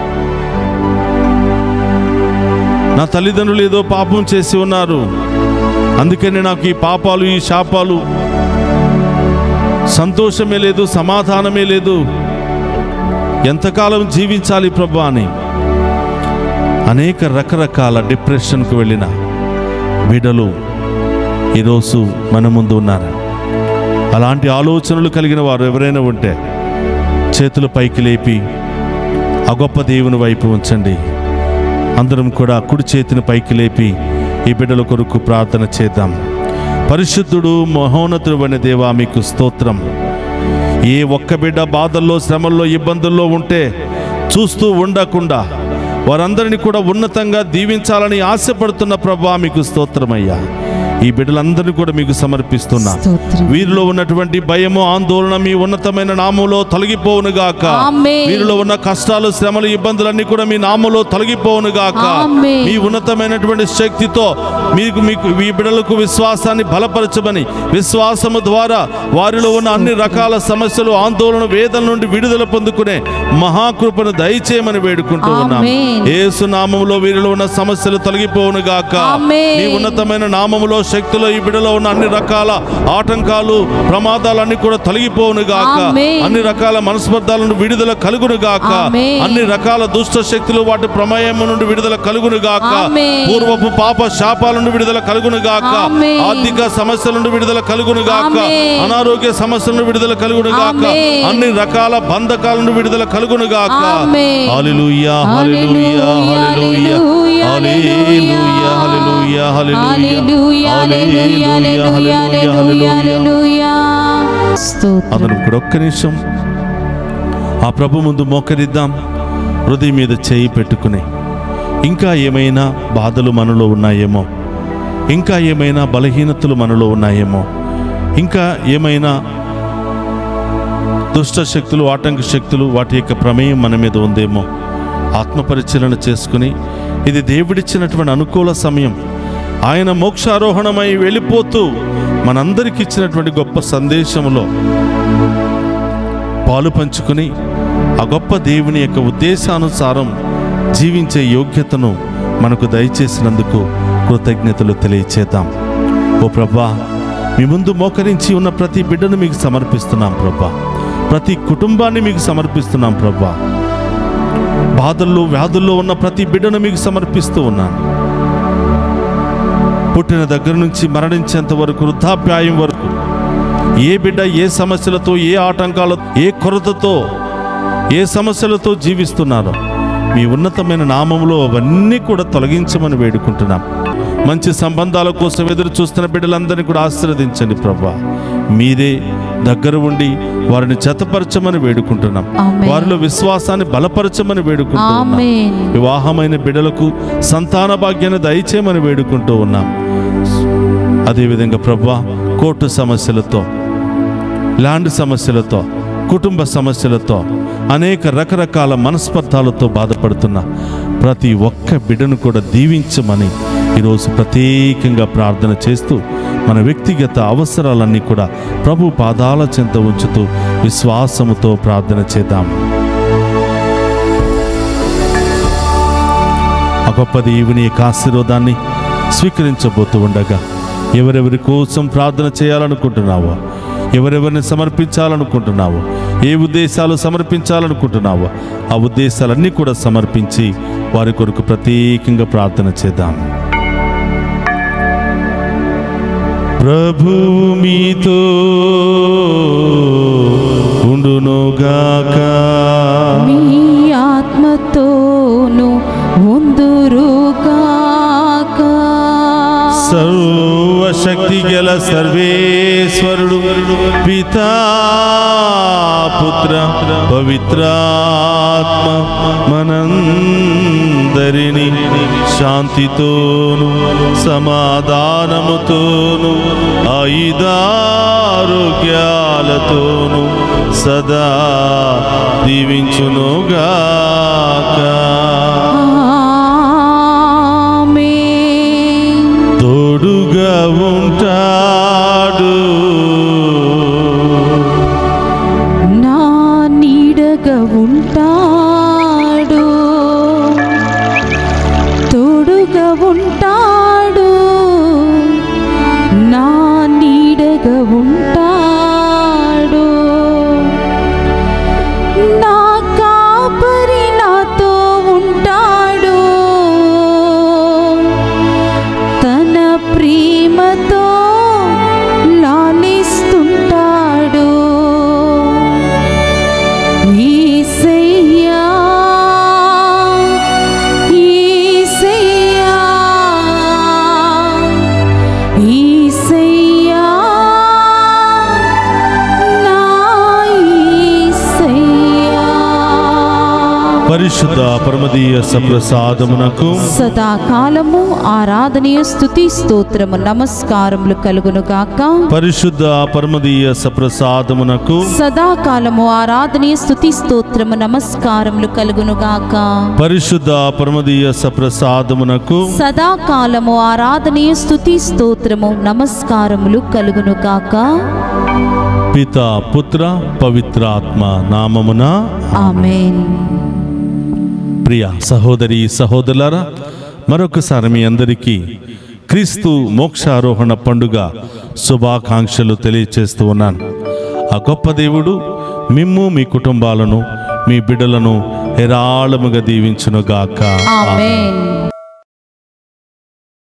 A: నా తల్లిదండ్రులు ఏదో పాపం చేసి ఉన్నారు అందుకని నాకు ఈ పాపాలు ఈ శాపాలు సంతోషమే లేదు సమాధానమే లేదు ఎంతకాలం జీవించాలి ప్రభా అని అనేక రకరకాల డిప్రెషన్కు వెళ్ళిన బిడ్డలు ఈరోజు మన ముందు ఉన్నారు అలాంటి ఆలోచనలు కలిగిన వారు ఎవరైనా ఉంటే చేతులు పైకి లేపి ఆ గొప్ప దేవుని వైపు ఉంచండి అందరం కూడా కుడి చేతిని పైకి లేపి ఈ బిడ్డల కొరకు ప్రార్థన చేద్దాం పరిశుద్ధుడు మహోన్నతుడు అనే దేవా మీకు స్తోత్రం ఏ ఒక్క బిడ్డ బాధల్లో శ్రమల్లో ఇబ్బందుల్లో ఉంటే చూస్తూ ఉండకుండా వారందరినీ కూడా ఉన్నతంగా దీవించాలని ఆశపడుతున్న ప్రభా మీకు స్తోత్రమయ్యా ఈ బిడ్డలందరినీ కూడా మీకు సమర్పిస్తున్నా
B: స్తోత్రం.
A: వీరిలో ఉన్నటువంటి భయము ఆందోళన మీ ఉన్నతమైన నామంలో తొలగిపోవును గాక
B: ఆమేన్.
A: వీరిలో ఉన్న కష్టాలు శ్రమలు ఇబ్బందులన్నీ కూడా మీ నామంలో తొలగిపోవును గాక
B: ఆమేన్.
A: మీ ఉన్నతమైనటువంటి శక్తితో మీకు మీకు ఈ బిడ్డలకు విశ్వాసాన్ని బలపరచమని విశ్వాసము ద్వారా వారిలో ఉన్న అన్ని రకాల సమస్యలు ఆందోళన వేదన నుండి విడుదల పొందుకునే మహాకృపను దయచేయమని వేడుకుంటూ ఉన్నాం
B: ఆమేన్.
A: యేసు నామములో వీరిలో ఉన్న సమస్యలు తొలగిపోవును గాక
B: ఆమేన్.
A: మీ ఉన్నతమైన నామములో శక్తిలో ఈ బిడ్డలో ఉన్న అన్ని రకాల ఆటంకాలు ప్రమాదాలన్నీ కూడా తొలగిపోవును గాక
B: ఆమేన్.
A: అన్ని రకాల మనస్పర్ధాల నుండి విడుదల కలుగును గాక
B: ఆమేన్.
A: అన్ని రకాల దుష్ట శక్తులు వాటి ప్రమేయము నుండి విడుదల కలుగును గాక
B: ఆమేన్.
A: పూర్వపు పాప శాపాల నుండి విడుదల కలుగును గాక
B: ఆమేన్.
A: ఆర్థిక సమస్యల నుండి విడుదల కలుగును గాక
B: ఆమేన్.
A: అనారోగ్య సమస్యల నుండి విడుదల కలుగును గాక
B: ఆమేన్.
A: అన్ని రకాల బంధకాల నుండి విడుదల కలుగును గాక
B: ఆమేన్.
A: హల్లెలూయా హల్లెలూయా హల్లెలూయా హల్లెలూయా హల్లెలూయా హల్లెలూయా
B: హల్లెలూయా, హల్లెలూయా, హల్లెలూయా, హల్లెలూయా, హల్లెలూయా. స్తోత్రం.
A: అందరం కూడా ఒక్క నిమిషం ఆ ప్రభు ముందు మోకరిద్దాం హృదయం మీద చేయి పెట్టుకుని ఇంకా ఏమైనా బాధలు మనలో ఉన్నాయేమో ఇంకా ఏమైనా బలహీనతలు మనలో ఉన్నాయేమో ఇంకా ఏమైనా దుష్ట శక్తులు ఆటంక శక్తులు వాటి యొక్క ప్రమేయం మన మీద ఉందేమో ఆత్మపరిశీలన చేసుకుని ఇది దేవుడిచ్చినటువంటి అనుకూల సమయం ఆయన మోక్షారోహణమై వెళ్ళిపోతూ మనందరికి ఇచ్చినటువంటి గొప్ప సందేశంలో పాలు పంచుకుని ఆ గొప్ప దేవుని యొక్క ఉద్దేశానుసారం జీవించే యోగ్యతను మనకు దయచేసినందుకు కృతజ్ఞతలు తెలియచేద్దాం ఓ ప్రభా మీ ముందు మోకరించి ఉన్న ప్రతి బిడ్డను మీకు సమర్పిస్తున్నాం ప్రభా ప్రతి కుటుంబాన్ని మీకు సమర్పిస్తున్నాం ప్రభా బాధల్లో వ్యాధుల్లో ఉన్న ప్రతి బిడ్డను మీకు సమర్పిస్తూ ఉన్నాను పుట్టిన దగ్గర నుంచి మరణించేంత వరకు వృద్ధాప్యాయం వరకు ఏ బిడ్డ ఏ సమస్యలతో ఏ ఆటంకాల ఏ కొరతతో ఏ సమస్యలతో జీవిస్తున్నారో మీ ఉన్నతమైన నామములో అవన్నీ కూడా తొలగించమని వేడుకుంటున్నాం మంచి సంబంధాల కోసం ఎదురు చూస్తున్న బిడ్డలందరినీ కూడా ఆశీర్వదించండి ప్రభా మీరే దగ్గర ఉండి వారిని జతపరచమని వేడుకుంటున్నాం
B: ఆమేన్.
A: వారిలో విశ్వాసాన్ని బలపరచమని వేడుకుంటున్నాం
B: ఆమేన్.
A: వివాహమైన బిడ్డలకు సంతాన భాగ్యాన్ని దయచేయమని వేడుకుంటూ ఉన్నాం అదేవిధంగా ప్రభా కోర్టు సమస్యలతో ల్యాండ్ సమస్యలతో కుటుంబ సమస్యలతో అనేక రకరకాల మనస్పర్ధాలతో బాధపడుతున్న ప్రతి ఒక్క బిడ్డను కూడా దీవించమని ఈరోజు ప్రత్యేకంగా ప్రార్థన చేస్తూ మన వ్యక్తిగత అవసరాలన్నీ కూడా ప్రభు పాదాల చెంత ఉంచుతూ విశ్వాసముతో ప్రార్థన చేద్దాం ఆ గొప్ప దేవుని యొక్క ఆశీర్వాదాన్ని స్వీకరించబోతూ ఉండగా ఎవరెవరి కోసం ప్రార్థన చేయాలనుకుంటున్నావో ఎవరెవరిని సమర్పించాలనుకుంటున్నావో ఏ ఉద్దేశాలు సమర్పించాలనుకుంటున్నావో ఆ ఉద్దేశాలన్నీ కూడా సమర్పించి వారి కొరకు ప్రత్యేకంగా ప్రార్థన చేద్దాం ప్రభు మీతో ఉండునుగాక
B: మీ ఆత్మతోను ఉందురుగాక
A: సర్వశక్తి గల సర్వేశ్వరుడు పితా పుత్ర పవిత్రాత్మ మనందరిని శాంతితోను సమాధానముతోను ఆయుధారోగ్యాలతోను సదా దీవించునుగాక
B: ఆమేన్.
A: తోడుగా ఉంటాడు పరిశుద్ధ పరమదీయ సప్రసాదమునకు
B: సదాకాలము ఆరాధనీయ స్థుతి స్తోత్రము నమస్కారములు కలుగును గాక
A: పరిశుద్ధ పరమదీయ సప్రసాదమునకు
B: సదాకాలము ఆరాధనీయ స్థుతి స్తోత్రము నమస్కారములు కలుగును గాక
A: పరిశుద్ధ పరమదీయ సప్రసాదమునకు
B: సదాకాలము ఆరాధనీయ స్థుతి స్తోత్రము నమస్కారములు కలుగును గాక
A: పిత పుత్ర పవిత్రాత్మ నామమున
B: ఆమేన్
A: ప్రియ సహోదరి సహోదరులారా మరొకసారి మీ అందరికీ క్రీస్తు మోక్షారోహణ పండుగ శుభాకాంక్షలు తెలియచేస్తూ ఉన్నాను ఆ గొప్ప దేవుడు మిమ్ము మీ కుటుంబాలను మీ బిడ్డలను హెరాళముగా దీవించునుగాక
B: ఆమేన్